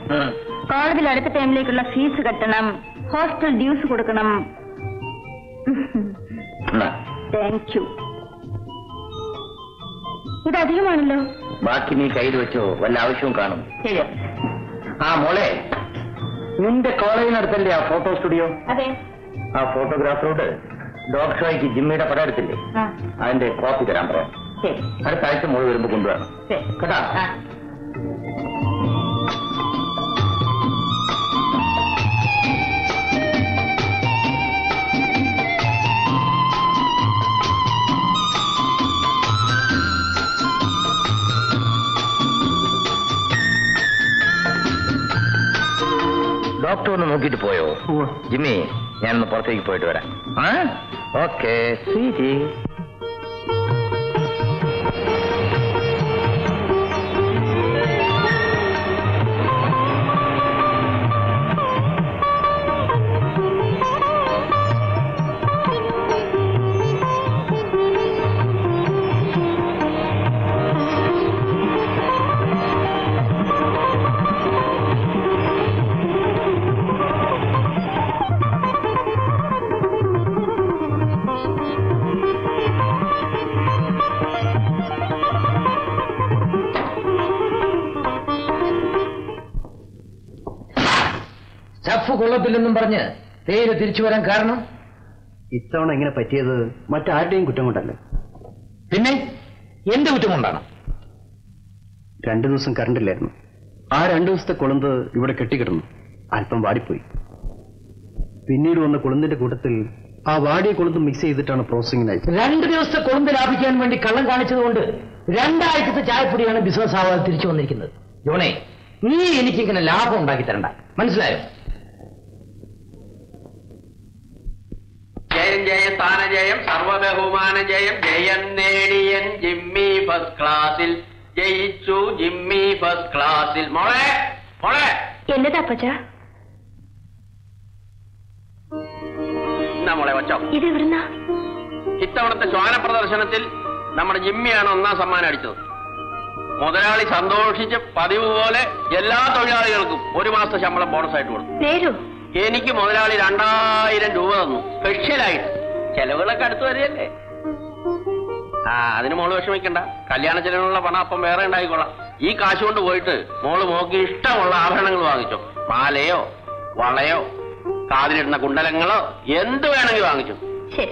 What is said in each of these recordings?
കോളേജിൽ അടുത്ത ടൈമിലേക്കുള്ള ഫീസ് കെട്ടണം ഹോസ്റ്റൽ ഡ്യൂസ് കൊടുക്കണം താങ്ക് യു ഇത് അധികമാണല്ലോ ബാക്കി നീ കയ്യിൽ വെച്ചോ വല്ല ആവശ്യവും കാണും ശരി ആ മോളെ നിന്റെ കോളേജിനടുത്തല്ലേ ആ ഫോട്ടോ സ്റ്റുഡിയോ അതെ ആ ഫോട്ടോഗ്രാഫറോട് ഡോഗ് ഷോയ്ക്ക് ജിമ്മിയുടെ പടം എടുത്തില്ലേ ആ അതിന്റെ കോപ്പി തരാൻ പറയാം ശരി അടുത്ത ആഴ്ച മോള് വരുമ്പോ കൊണ്ടുവരണം ശരി കേട്ടാ ആ ഡോക്ടർ ഒന്ന് നോക്കിയിട്ട് പോയോ ജിമ്മി ഞാനൊന്ന് പുറത്തേക്ക് പോയിട്ട് വരാം ആ ഓക്കെ സ്വീറ്റി സ്റ്റഫ് കൊള്ളത്തില്ലെന്നും പറഞ്ഞ് പേര് തിരിച്ചു വരാൻ കാരണം ഇത്തവണ ഇങ്ങനെ പറ്റിയത് മറ്റാരുടെയും കുറ്റം കൊണ്ടല്ല പിന്നെ എന്റെ കുറ്റം കൊണ്ടാണ് രണ്ടു ദിവസം കറണ്ട് ഇല്ലായിരുന്നു ആ രണ്ടു ദിവസത്തെ കുളന്ത് ഇവിടെ കെട്ടിക്കിടന്നു അല്പം വാടിപ്പോയി പിന്നീട് വന്ന കുളന്തിന്റെ കൂട്ടത്തിൽ ആ വാടിയ കുളന്ത് മിക്സ് ചെയ്തിട്ടാണ് പ്രോസസിംഗിന് അയച്ചത് രണ്ട് ദിവസത്തെ കുളമ്പ് ലാഭിക്കാൻ വേണ്ടി കള്ളം കാണിച്ചതുകൊണ്ട് രണ്ടാഴ്ചത്തെ ചായപ്പൊടിയാണ് ബിസിനസ് ആവാതെ തിരിച്ചു വന്നിരിക്കുന്നത് ജോണേ നീ എനിക്കിങ്ങനെ ലാഭം ഉണ്ടാക്കി തരണ്ട മനസ്സിലായോ ജയം ജയം സ്ഥാന ജയം സർവബഹുമാന ജയം ജയം നേടിയൻ ജിമ്മി ഫസ്റ്റ് ക്ലാസ്സിൽ ജയിച്ചു ജിമ്മി ഫസ്റ്റ് ക്ലാസ്സിൽ മോളെ മോളെ എന്നതാ അപ്പച്ച എന്നാ മോളെ വച്ചോ ഇത് എവിടുന്നാ ഇത്തവണത്തെ ശ്വാന പ്രദർശനത്തിൽ നമ്മുടെ ജിമ്മിയാണ് ഒന്നാം സമ്മാനം അടിച്ചത് മുതലാളി സന്തോഷിച്ച് പതിവ് പോലെ എല്ലാ തൊഴിലാളികൾക്കും ഒരു മാസത്തെ ശമ്പളം ബോണസ് ആയിട്ട് കൊടുത്തു നേരോ എനിക്ക് മുതലാളി രണ്ടായിരം രൂപ തന്നു സ്പെഷ്യലായിട്ട് ചെലവുകളൊക്കെ അടുത്ത് വരികയല്ലേ ആ അതിന് മോള് വിഷമിക്കണ്ട കല്യാണ ചെലവിനുള്ള പണം അപ്പം വേറെ ഉണ്ടായിക്കൊള്ളാം ഈ കാശ് കൊണ്ട് പോയിട്ട് മോള് മോക്ക് ഇഷ്ടമുള്ള ആഭരണങ്ങൾ വാങ്ങിച്ചോ മാലയോ വളയോ കാതിലിടുന്ന കുണ്ടലങ്ങളോ എന്ത് വേണമെങ്കിൽ വാങ്ങിച്ചോ ശരി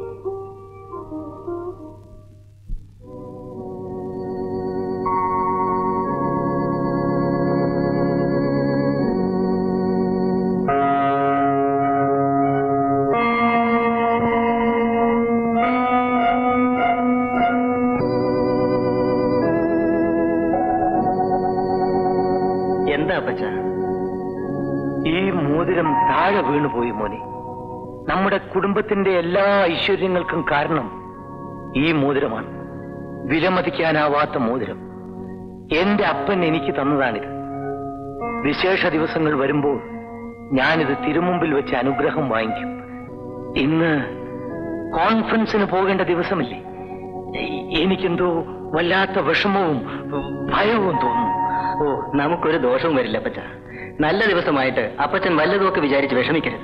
എന്താ അപ്പച്ച ഈ മോതിരം താഴെ വീണുപോയി മോനെ നമ്മുടെ കുടുംബത്തിന്റെ എല്ലാ ഐശ്വര്യങ്ങൾക്കും കാരണം ഈ മോതിരമാണ് വിലമതിക്കാനാവാത്ത മോതിരം എന്റെ അപ്പൻ എനിക്ക് തന്നതാണിത് വിശേഷ ദിവസങ്ങൾ വരുമ്പോൾ ഞാനിത് തിരുമുമ്പിൽ വെച്ച് അനുഗ്രഹം വാങ്ങിക്കും ഇന്ന് കോൺഫറൻസിന് പോകേണ്ട ദിവസമില്ലേ എ- എനിക്കെന്തോ വല്ലാത്ത വിഷമവും ഭയവും തോന്നുന്നു ഓ നമുക്കൊരു ദോഷവും വരില്ല അപ്പച്ച നല്ല ദിവസമായിട്ട് അപ്പച്ചൻ വല്ലതുമൊക്കെ വിചാരിച്ച് വിഷമിക്കരുത്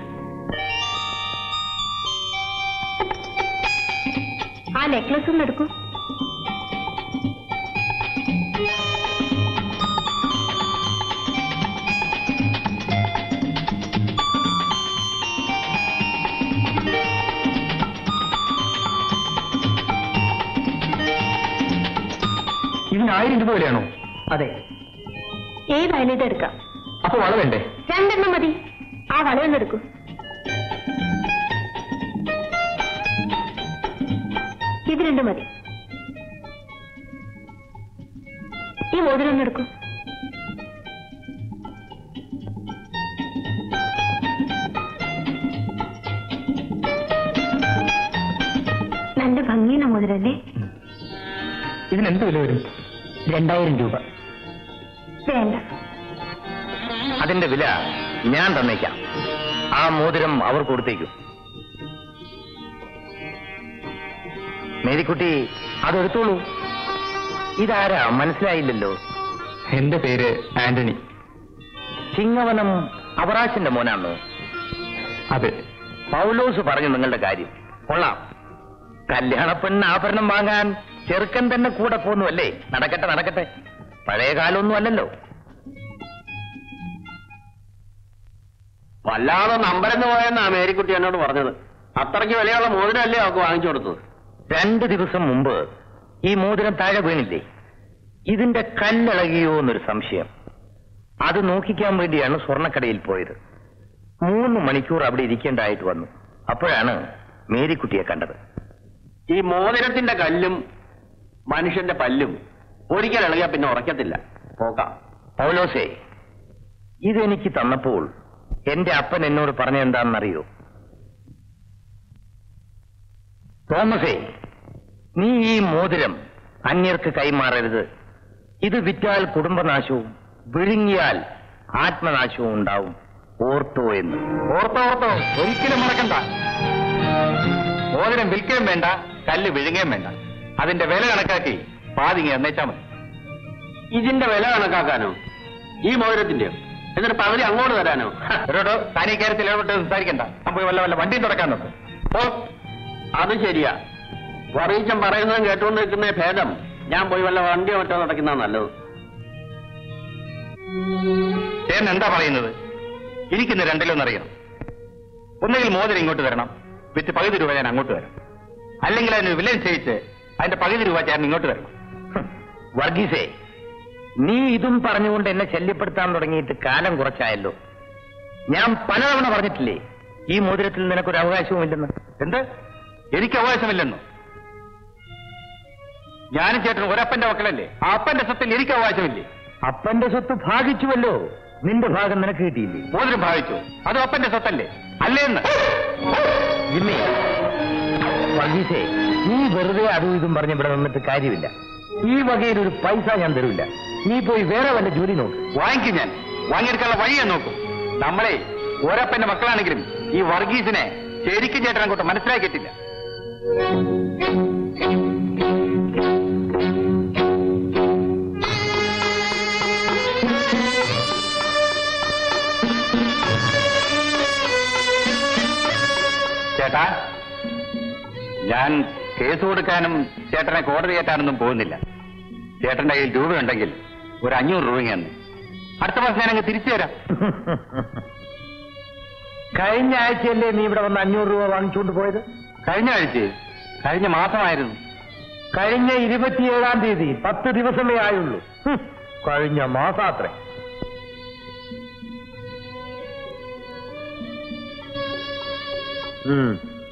ആ നെക്ലസ് ഒന്ന് എടുക്കൂ ഇതിന് ആയിരം രൂപ വിലയാണോ അതെ ഏതായാലും ഇത് എടുക്കാം അപ്പൊ വള വേണ്ടേ രണ്ടെണ്ണം മതി ആ വളയൊന്ന് എടുക്കൂ ഇത് രണ്ടും മതി ഈ മോതിരൊന്ന് എടുക്കൂ നല്ല ഭംഗിയുള്ള മോതിരല്ലേ ഇതിന് എന്ത് വില വരും രണ്ടായിരം രൂപ വേണ്ട അതിന്റെ വില ഞാൻ തന്നേക്കാം ആ മോതിരം അവർ കൊടുത്തേക്കും മേരിക്കുട്ടി അതെടുത്തോളൂ ഇതാരാ മനസ്സിലായില്ലല്ലോ എന്റെ പേര് ആന്റണി ചിങ്ങവനം അവറാശിന്റെ മോനാണോ അതെ പൗലോസ് പറഞ്ഞു നിങ്ങളുടെ കാര്യം കൊള്ളാം കല്യാണ പെണ്ണ് ആഭരണം വാങ്ങാൻ ചെറുക്കൻ തന്നെ കൂടെ പോന്നു അല്ലേ നടക്കട്ടെ നടക്കട്ടെ പഴയ കാലമൊന്നും അല്ലല്ലോ വല്ലാതെ നമ്പരെന്ന് പോയെന്നാ മേരിക്കുട്ടി എന്നോട് പറഞ്ഞത് അത്രയ്ക്ക് വിലയുള്ള മോതിരമല്ലേ അവർക്ക് വാങ്ങിച്ചു കൊടുത്തത് രണ്ടു ദിവസം മുമ്പ് ഈ മോതിരം താഴെ വീണില്ലേ ഇതിന്റെ കല്ലിളകിയോ എന്നൊരു സംശയം അത് നോക്കിക്കാൻ വേണ്ടിയാണ് സ്വർണ്ണക്കടയിൽ പോയത് മൂന്ന് മണിക്കൂർ അവിടെ ഇരിക്കേണ്ടതായിട്ട് വന്നു അപ്പോഴാണ് മേരിക്കുട്ടിയെ കണ്ടത് ഈ മോതിരത്തിന്റെ കല്ലും മനുഷ്യന്റെ പല്ലും ഒരിക്കൽ ഇളകിയാ പിന്നെ ഉറക്കത്തില്ല പോക്കാം പൗലോസേ ഇതെനിക്ക് തന്നപ്പോൾ എന്റെ അപ്പൻ എന്നോട് പറഞ്ഞ എന്താണെന്നറിയോ തോമസേ നീ ഈ മോതിരം അന്യർക്ക് കൈമാറരുത് ഇത് വിറ്റാൽ കുടുംബനാശവും വിഴുങ്ങിയാൽ ആത്മനാശവും ഉണ്ടാവും ഓർത്തോ എന്ന് ഓർത്തോ ഓർത്തോ ഒരിക്കലും മറക്കണ്ട മോതിരം വിൽക്കുകയും വേണ്ട കല്ല് വിഴുങ്ങുകയും വേണ്ട അതിന്റെ വില കണക്കാക്കി പാതിങ്ങ എന്നേച്ചാ മതി ഇതിന്റെ വില കണക്കാക്കാനോ ഈ മോതിരത്തിന്റെ എന്നിട്ട് പകുതി അങ്ങോട്ട് തരാനോ ഒരോടോ താനീ കാര്യത്തിൽ ഇടപെട്ട് സംസാരിക്കണ്ട നമുക്ക് വല്ല വല്ല വണ്ടിയും തുടക്കാൻ നോക്ക് ഓ അത് ശരിയാ വറീച്ചൻ പറയുന്നതും കേട്ടുകൊണ്ട് നിൽക്കുന്ന ഭേദം ഞാൻ പോയി വല്ല വണ്ടിയോ മറ്റോ നടക്കുന്ന നല്ലത് ചേട്ടൻ എന്താ പറയുന്നത് എനിക്കിന്ന് രണ്ടിലൊന്നറിയണം ഒന്നുകിൽ മോതിരം ഇങ്ങോട്ട് തരണം വിറ്റ് പകുതി രൂപ ഞാൻ അങ്ങോട്ട് തരാം അല്ലെങ്കിൽ അതിന് വില നിശ്ചയിച്ച് അതിന്റെ പകുതി രൂപ ചേട്ടൻ ഇങ്ങോട്ട് തരണം ഹും, വർഗീസേ നീ ഇതും പറഞ്ഞുകൊണ്ട് എന്നെ ശല്യപ്പെടുത്താൻ തുടങ്ങിയിട്ട് കാലം കുറച്ചായല്ലോ ഞാൻ പലതവണ പറഞ്ഞിട്ടില്ലേ ഈ മോതിരത്തിൽ നിനക്കൊരു അവകാശവുമില്ലെന്ന് എന്ത് എനിക്ക് അവകാശമില്ലെന്നോ ഞാനും ചേട്ടൻ ഒരപ്പന്റെ മക്കളല്ലേ ആ അപ്പന്റെ സ്വത്തിൽ എനിക്ക് അവകാശമില്ലേ അപ്പന്റെ സ്വത്ത് ഭാഗിച്ചുവല്ലോ നിന്റെ ഭാഗം നിനക്ക് കിട്ടിയില്ലേ മോതിരം ഭാവിച്ചു അത് അപ്പന്റെ സ്വത്തല്ലേ അല്ലേന്ന് ജിമ്മി വർഗീസേ നീ വെറുതെ അതും ഇതും പറഞ്ഞ് ഇവിടെ നിന്നിട്ട് കാര്യമില്ല ഈ വകയിൽ ഒരു പൈസ ഞാൻ തരില്ല നീ പോയി വേറെ വല്ല ജോലി നോക്ക് വാങ്ങിക്കും ഞാൻ വാങ്ങിയെടുക്കാനുള്ള വഴി ഞാൻ നോക്കും നമ്മളെ ഒരപ്പന്റെ മക്കളാണെങ്കിലും ഈ വർഗീസിനെ ശരിക്കും ചേട്ടൻ അങ്ങോട്ട് മനസ്സിലാക്കിയിട്ടില്ല ചേട്ടാ ഞാൻ കേസ് കൊടുക്കാനും ചേട്ടനെ കോടതി കയറ്റാനൊന്നും പോകുന്നില്ല ചേട്ടന്റെ കയ്യിൽ രൂപയുണ്ടെങ്കിൽ ഒരു അഞ്ഞൂറ് രൂപ തന്നെ അടുത്ത മാസം ഞാൻ അങ്ങ് തിരിച്ചു തരാം കഴിഞ്ഞ ആഴ്ചയല്ലേ നീ ഇവിടെ വന്ന് അഞ്ഞൂറ് രൂപ വാങ്ങിച്ചുകൊണ്ട് പോയത് കഴിഞ്ഞ ആഴ്ച കഴിഞ്ഞ മാസമായിരുന്നു കഴിഞ്ഞ ഇരുപത്തിയേഴാം തീയതി പത്ത് ദിവസമേ ആയുള്ളൂ ഹും, കഴിഞ്ഞ മാസാത്രേ ഉം.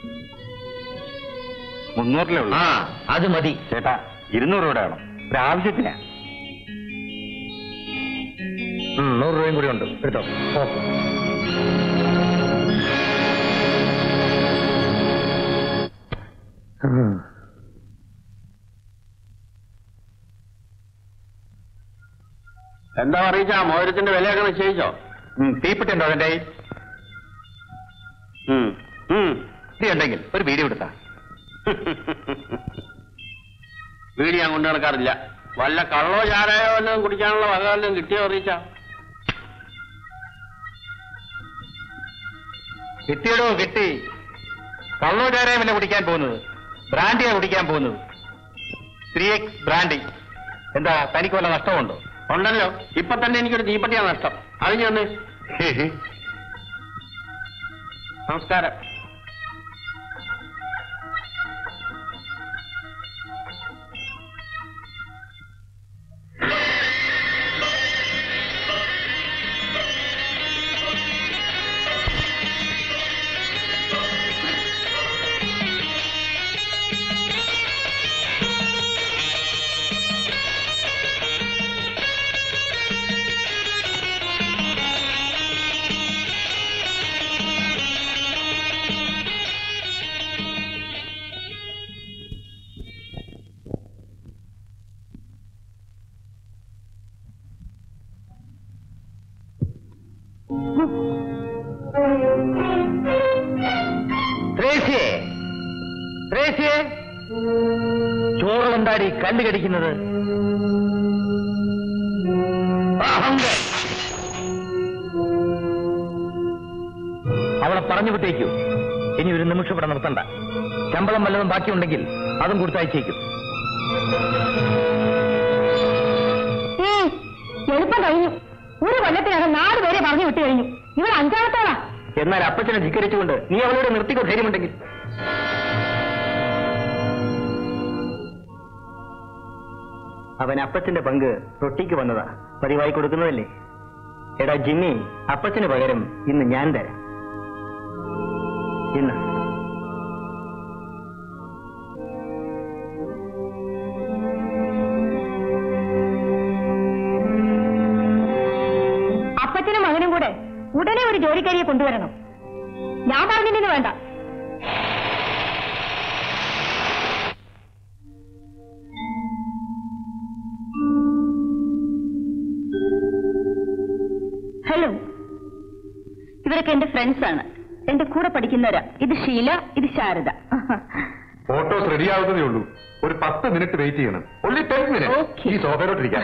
മുന്നൂറിലേ ഉള്ളൂ ആ അത് മതി ചേട്ടാ ഇരുന്നൂറ് രൂപ വേണം ഒരു ആവശ്യത്തിനാ ഉം, നൂറ് രൂപയും കൂടി ഉണ്ട് എടുത്തോ ഓ. ഉം. എന്താ പറയിച്ചാ മോതിരത്തിന്റെ വിലയൊക്കെ നിശ്ചയിച്ചോ ഉം, തീപ്പെട്ടി ഉണ്ടോ അതിന്റെ കയ്യിൽ? ഉം. ഉം. തീ ഉണ്ടെങ്കിൽ ഒരു വീഡിയോ എടുത്താ വീട് ഞാൻ കൊണ്ടു നടക്കാറില്ല വല്ല കള്ളോ ചാരായോ വല്ലതും കുടിക്കാനുള്ള വക വല്ലതും കിട്ടിയോ അറിയിച്ചാ കിട്ടിയടോ കിട്ടി കള്ളോ ചാരായമല്ല കുടിക്കാൻ പോകുന്നത് ബ്രാൻഡിയാ കുടിക്കാൻ പോകുന്നത് ത്രീ എക്സ് ബ്രാൻഡി എന്താ തനിക്ക് വല്ല നഷ്ടമുണ്ടോ ഉണ്ടല്ലോ ഇപ്പൊ തന്നെ എനിക്കൊരു തീപ്പട്ടിയാ നഷ്ടം അത് ഞാൻ നമസ്കാരം ത്രേസ്യേ ത്രേസ്യേ ചോറുകൊണ്ടാടി കല്ല് കടിക്കുന്നത് അഹങ്ക കൊടുത്തേക്കൂ ഇനി ഒരു നിമിഷം ഇവിടെ നിർത്തണ്ട ശമ്പളം വല്ലതും ബാക്കിയുണ്ടെങ്കിൽ അതും കൊടുത്തയച്ചേക്കും ഉം, എളുപ്പം കഴിഞ്ഞു ഒരു കൊല്ലത്തിനകം നാല് പേരെ പറഞ്ഞു വിട്ടു കഴിഞ്ഞു ഇവിടെ അഞ്ചാമത്തോളാ എന്നാൽ അപ്പച്ചനെ ധിക്കരിച്ചുകൊണ്ട് നീ അവളോട് നിർത്തിക്കോ ധൈര്യമുണ്ടെങ്കിൽ അവൻ അപ്പച്ചന്റെ പങ്ക് റൊട്ടിക്ക് വന്നതാ പതിവായി കൊടുക്കുന്നതല്ലേ എടാ ജിമ്മി അപ്പച്ചന് പകരം ഇന്ന് ഞാൻ തരാം ഇന്ന് അപ്പച്ചനും മകനും കൂടെ ഉടനെ ഒരു ജോലിക്കാരിയെ കൊണ്ടുവരണം ഞാൻ പറഞ്ഞില്ലെന്ന് വേണ്ട ഹലോ ഇവരൊക്കെ എന്റെ ഫ്രണ്ട്സ് ആണ് എന്റെ കൂടെ പഠിക്കുന്നവരാ ഇത് ഷീല ഇത് ശാരദ ഫോട്ടോസ് റെഡി ആവുന്നതേ ഉള്ളൂ ഒരു പത്ത് മിനിറ്റ് വെയിറ്റ് ചെയ്യണം ഒള്ളി ടെൻ മിനിറ്റ് Okay. ഈ സോഫയിലോട്ടിരിക്കാം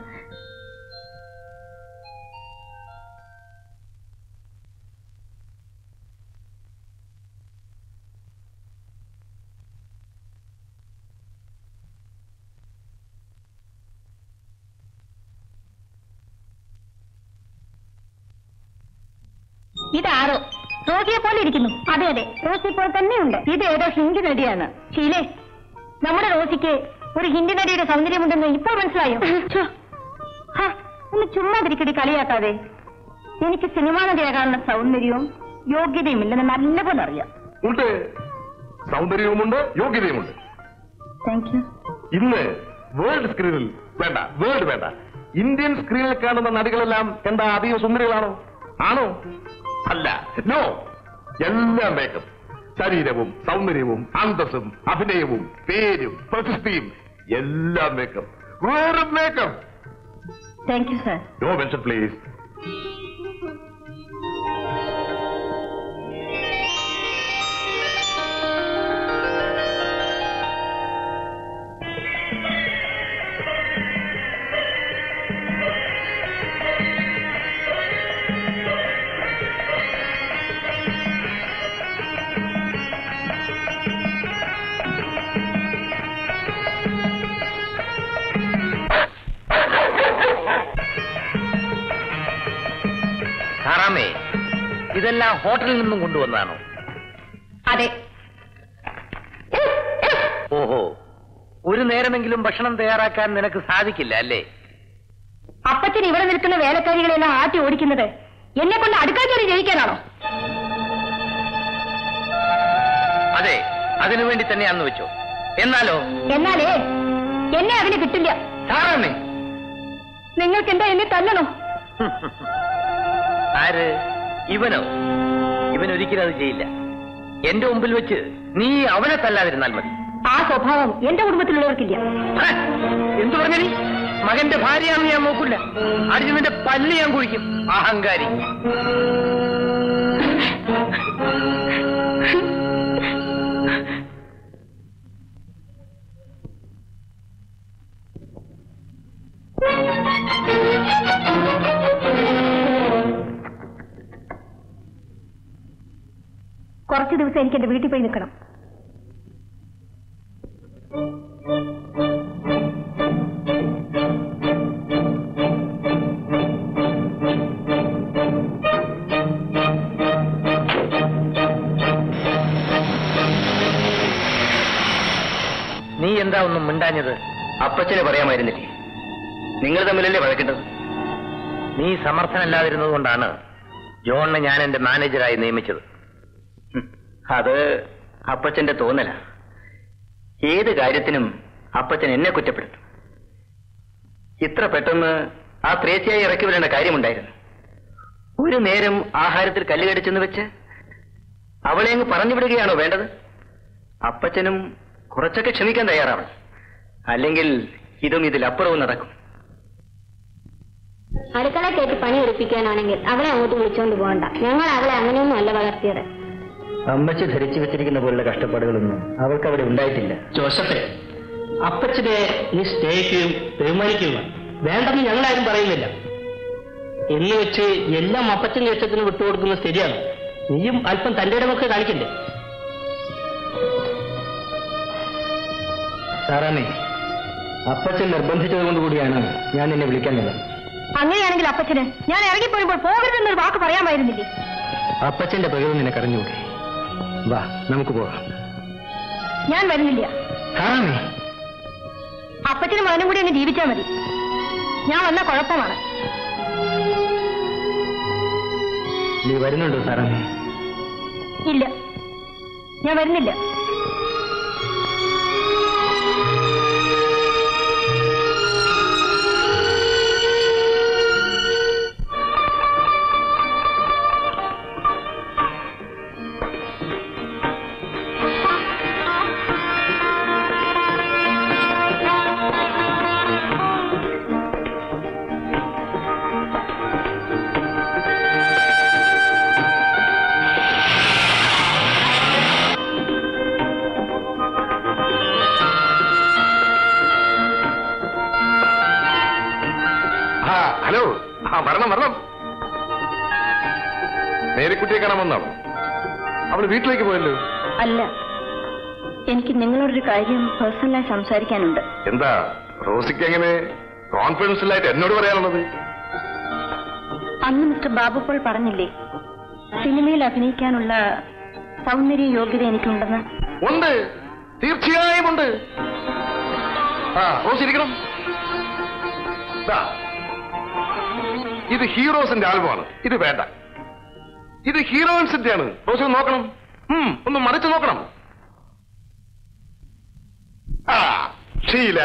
ഇതാരോ റോസിയെ പോലെ ഇരിക്കുന്നു അതെ അതെ റോസി പോലെ തന്നെയുണ്ട് ഇത് ഏതോ ഹിന്ദി നടിയാണ് ശീലേ നമ്മുടെ റോസിക്ക് ഒരു ഹിന്ദി നടിയുടെ സൗന്ദര്യമുണ്ടെന്ന് ഇപ്പോൾ മനസ്സിലായോ ഛോ. ഹാ, ഒന്ന് ചുമ്മാ തിരിക്കടി കളിയാക്കാതെ എനിക്ക് സിനിമാ നടിയാകാനുള്ള സൗന്ദര്യവും യോഗ്യതയും ഇല്ലെന്ന് നല്ലപോലെ അറിയാം ഉണ്ട് സൗന്ദര്യവുമുണ്ട് യോഗ്യതയുമുണ്ട് താങ്ക് യു ഇന്ന് വേൾഡ് സ്ക്രീനിൽ വേണ്ട വേൾഡ് വേണ്ട ഇന്ത്യൻ സ്ക്രീനിൽ കാണുന്ന നടികളെല്ലാം എന്താ അധികം സുന്ദരികളാണോ ആണോ അല്ല നോ എല്ലാം മേക്കപ്പ് ശരീരവും സൗന്ദര്യവും അന്തസ്സും അഭിനയവും പേരും പ്രശസ്തിയും എല്ലാം മേക്കപ്പ് വേറെ makeup thank you sir no mention please സാറാമേ ഇതെല്ലാം ഹോട്ടലിൽ നിന്നും കൊണ്ടുവന്നതാണോ അതെ ഓഹോ ഒരു നേരമെങ്കിലും ഭക്ഷണം തയ്യാറാക്കാൻ നിനക്ക് സാധിക്കില്ല അല്ലേ അപ്പച്ചൻ ഇവിടെ നിൽക്കുന്ന വേലക്കാരികളെല്ലാം ആട്ടി ഓടിക്കുന്നത് എന്നെ കൊണ്ട് അടുക്കള ജോലി ജയിക്കാനാണോ അതെ അതിനു വേണ്ടി തന്നെയാന്ന് വെച്ചോ എന്നാലോ എന്നാലേ എന്നെ അതിന് കിട്ടില്ല സാറാമേ നിങ്ങൾക്ക് എന്താ എന്നെ തല്ലണോ ആര് ഇവനോ ഇവൻ ഒരിക്കലും അത് ചെയ്യില്ല എന്റെ മുമ്പിൽ വെച്ച് നീ അവനെ തല്ലാതിരുന്നാൽ മതി ആ സ്വഭാവം എന്റെ കുടുംബത്തിലുള്ളവർക്കില്ല ഹ! എന്തു പറഞ്ഞു നീ മകന്റെ ഭാര്യയാണെന്ന് ഞാൻ നോക്കില്ല അർജുനന്റെ പല്ല് ഞാൻ കുഴിക്കും അഹങ്കാരി കുറച്ചു ദിവസം എനിക്ക് എന്റെ വീട്ടിൽ പോയി നിൽക്കണം നീ എന്താ ഒന്നും മിണ്ടാഞ്ഞത് അപ്പച്ചന് പറയാമായിരുന്നില്ലേ നിങ്ങൾ തമ്മിലല്ലേ വഴക്കേണ്ടത് നീ സമർത്ഥനല്ലാതിരുന്നത് കൊണ്ടാണ് ജോണിനെ ഞാൻ എന്റെ മാനേജരായി നിയമിച്ചത് ഹും, അത് അപ്പച്ചന്റെ തോന്നല ഏത് കാര്യത്തിനും അപ്പച്ചൻ എന്നെ കുറ്റപ്പെടുത്തും ഇത്ര പെട്ടെന്ന് ആ ത്രേസ്യായി ഇറക്കി വിടേണ്ട കാര്യമുണ്ടായിരുന്നു ഒരു നേരം ആഹാരത്തിൽ കല്ല് കടിച്ചെന്ന് വെച്ച് അവളെ അങ്ങ് പറഞ്ഞു വിടുകയാണോ വേണ്ടത് അപ്പച്ചനും കുറച്ചൊക്കെ ക്ഷമിക്കാൻ തയ്യാറാവണം അല്ലെങ്കിൽ ഇതും ഇതിലപ്പുറവും നടക്കും അടുക്കള കയറ്റി പണി എടുപ്പിക്കാനാണെങ്കിൽ അവളെ അങ്ങോട്ട് വിളിച്ചോണ്ട് പോകണ്ട ഞങ്ങൾ അവളെ അങ്ങനെയൊന്നും അല്ല വളർത്തിയത് അമ്മച്ച് ധരിച്ചു വെച്ചിരിക്കുന്ന പോലുള്ള കഷ്ടപ്പാടുകളൊന്നും അവൾക്ക് അവിടെ ഉണ്ടായിട്ടില്ല ജോസഫെ അപ്പച്ചനെ നീ സ്നേഹിക്കുകയും ബഹുമാനിക്കുകയും വേണം. വേണ്ടെന്ന് ഞങ്ങളാരും പറയുന്നില്ല എന്ന് വെച്ച് എല്ലാം അപ്പച്ചന്റെ ഇഷ്ടത്തിന് വിട്ടുകൊടുക്കുന്നത് ശരിയാണ് നീയും അല്പം തന്റെ ഇടമൊക്കെ കാണിക്കണ്ടേ സാറാമേ അപ്പച്ചൻ നിർബന്ധിച്ചത് കൊണ്ട് കൂടിയാണ് ഞാൻ നിന്നെ വിളിക്കാൻ വന്നത് അങ്ങനെയാണെങ്കിൽ അപ്പച്ചന് ഞാൻ ഇറങ്ങിപ്പോരുമ്പോൾ പോകരുതെന്നൊരു വാക്ക് പറയാമായിരുന്നില്ലേ അപ്പച്ചന്റെ പ്രകൃതം നിനക്കറിഞ്ഞുകൂടെ വാ നമുക്ക് പോകാം ഞാൻ വരുന്നില്ല സാറാമേ അപ്പച്ചനും മകനും കൂടി അങ്ങ് ജീവിച്ചാൽ മതി ഞാൻ വന്ന കുഴപ്പമാണ് നീ വരുന്നുണ്ടോ സാറാമേ ഇല്ല ഞാൻ വരുന്നില്ല ആ ഹലോ ആ വരണം വരണം മേരിക്കുട്ടിയെ കാണാൻ വന്നാണോ അവള് വീട്ടിലേക്ക് പോയല്ലോ അല്ല എനിക്ക് നിങ്ങളോടൊരു കാര്യം പേഴ്സണലായി സംസാരിക്കാനുണ്ട് എന്താ റോസിക്ക് എങ്ങനെ കോൺഫിഡൻഷ്യലായിട്ട് എന്നോട് പറയാനുള്ളത് അന്ന് മിസ്റ്റർ ബാബു പോൾ പറഞ്ഞില്ലേ സിനിമയിൽ അഭിനയിക്കാനുള്ള സൗന്ദര്യ യോഗ്യത എനിക്കുണ്ടെന്ന് ഉണ്ട് തീർച്ചയായും ഉണ്ട് ആ റോസ് ഇരിക്കണം ദാ, ഇത് ഹീറോസിന്റെ ആൽബമാണ് ഇത് വേണ്ട ഇത് ഹീറോയിൻസിന്റെ ആണ് റോസ് ഒന്ന് നോക്കണം ഉം, ഒന്ന് മറിച്ച് നോക്കണം ആ ഷീല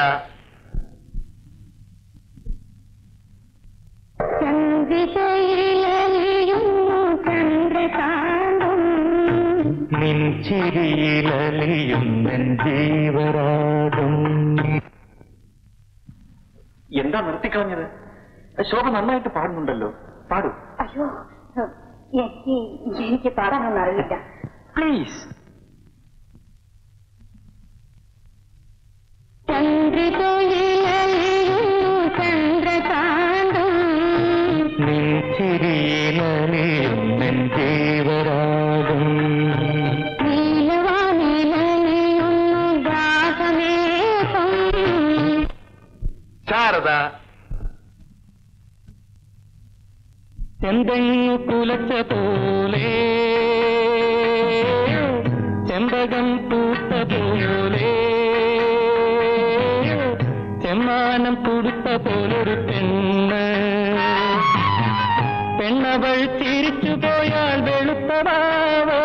എന്താ നിർത്തിക്കളഞ്ഞത് ശോഭ നന്നായിട്ട് പാടുന്നുണ്ടല്ലോ പാടൂ അയ്യോ എനിക്ക് പാടാനൊന്നും അറിയില്ല പ്ലീസ് ശാരദ എന്തെങ്ങു കുലച്ച പോലെ ചെമ്പകം പൂത്ത പോലെ ചെമ്മാനം തുടുത്ത പോലൊരു പെണ്ണ് പെണ്ണവൾ ചിരിച്ചു പോയാൽ വെളുത്തവാവ്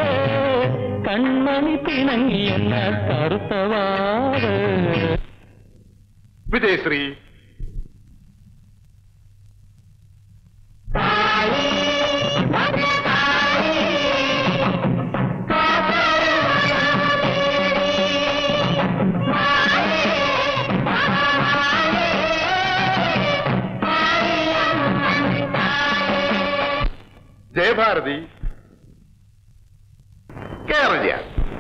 കൺമണി പിണങ്ങി എന്ന കറുത്തവാവ് വിജയശ്രീ ജയഭാരതി കേരള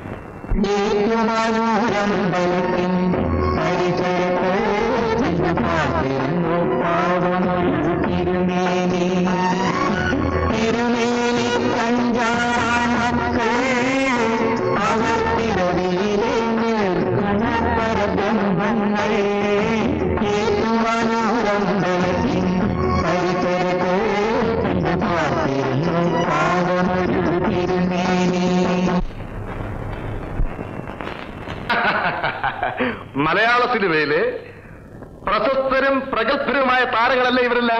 മലയാള സിനിമയിലെ പ്രശസ്തരും പ്രഗത്ഭരുമായ താരങ്ങളല്ലേ ഇവരെല്ലാം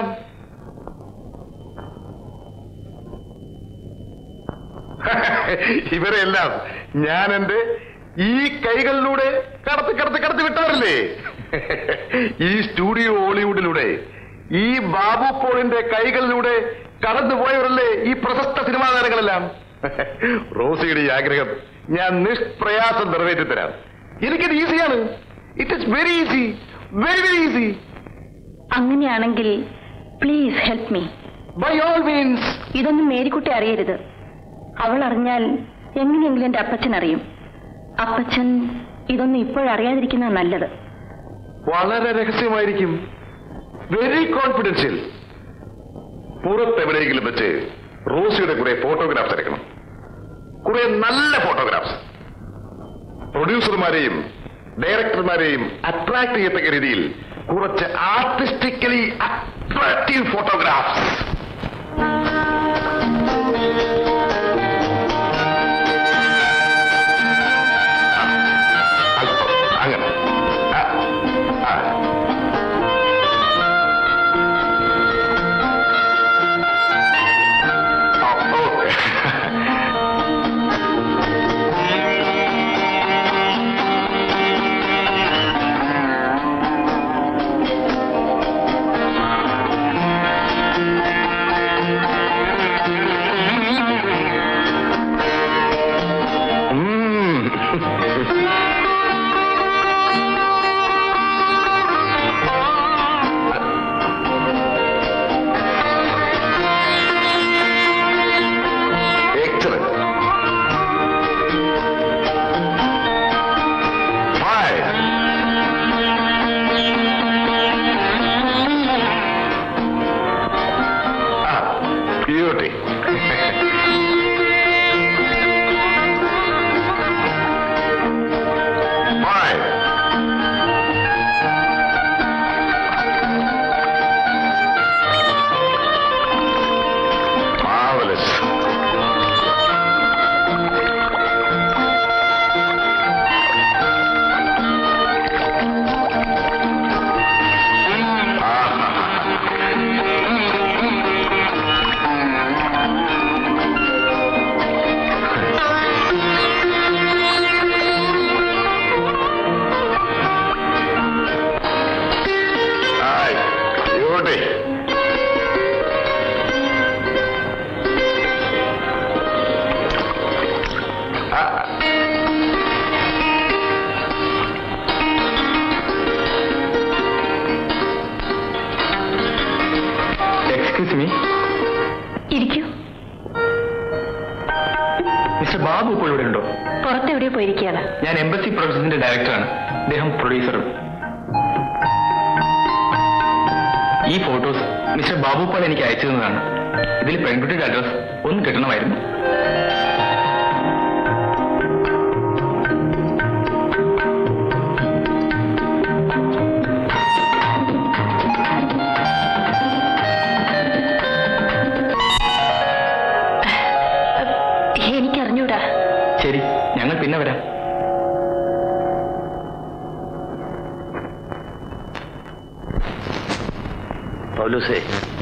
ഇവരെല്ലാം ഞാൻ എന്റെ ഈ കൈകളിലൂടെ കടത്തി കടത്തി കടത്തി വിട്ടവരല്ലേ ഈ സ്റ്റുഡിയോ ഹോളിവുഡിലൂടെ ഈ ബാബു പോളിന്റെ കൈകളിലൂടെ കടന്നുപോയവരല്ലേ ഈ പ്രശസ്ത സിനിമാ താരങ്ങളെല്ലാം റോസിയുടെ ഈ ആഗ്രഹം ഞാൻ നിഷ്പ്രയാസം നിറവേറ്റി തരാം എനിക്കിത് ഈസിയാണ് it is very easy very very easy അങ്ങനെയാണെങ്കിൽ please help me by all means ഇതൊന്നും മേരിക്കുട്ടി അറിയരുത് അവൾ അറിഞ്ഞാൽ എങ്ങനെയെങ്കിലും എന്റെ അപ്പച്ചൻ അറിയും അപ്പച്ചൻ ഇതൊന്നും ഇപ്പോഴറിയാതിരിക്കുന്ന നല്ലത് വളരെ രഹസ്യമായിരിക്കും വെരി കോൺഫിഡൻഷ്യൽ പുറത്തെവിടെയെങ്കിലും വെച്ച് റോസിയുടെ കുറെ ഫോട്ടോഗ്രാഫ്സ് എടുക്കണം കുറെ നല്ല ഫോട്ടോഗ്രാഫ്സ് പ്രൊഡ്യൂസർമാരെയും ഡയറക്ടർമാരെയും അട്രാക്ട് ചെയ്യത്തക്ക രീതിയിൽ കുറച്ച് ആർട്ടിസ്റ്റിക്കലി അട്രാക്റ്റീവ് ഫോട്ടോഗ്രാഫ്സ് അല്പം അങ്ങനെ ആ, ആ. ആ, okay Excellent. Fine. Ah, beauty. Fine. Marvelous. Hi, beauty. Ah. Excuse me ഇരിക്കൂ മിസ്റ്റർ ബാബു ഇപ്പോൾ ഇവിടെ ഉണ്ടോ പുറത്തെവിടെയോ പോയിരിക്കുകയാണ് ഞാൻ എംബസി പ്രൊഡക്ഷൻസിന്റെ ഡയറക്ടറാണ് അദ്ദേഹം പ്രൊഡ്യൂസറും ഈ ഫോട്ടോസ് മിസ്റ്റർ ബാബു പാൽ എനിക്ക് അയച്ചു തന്നതാണ് ഇതിൽ പെൺകുട്ടിയുടെ അഡ്രസ് ഒന്ന് കിട്ടണമായിരുന്നു എനിക്കറിഞ്ഞൂടാ ശരി ഞങ്ങൾ പിന്നെ വരാം പൗലൂസേ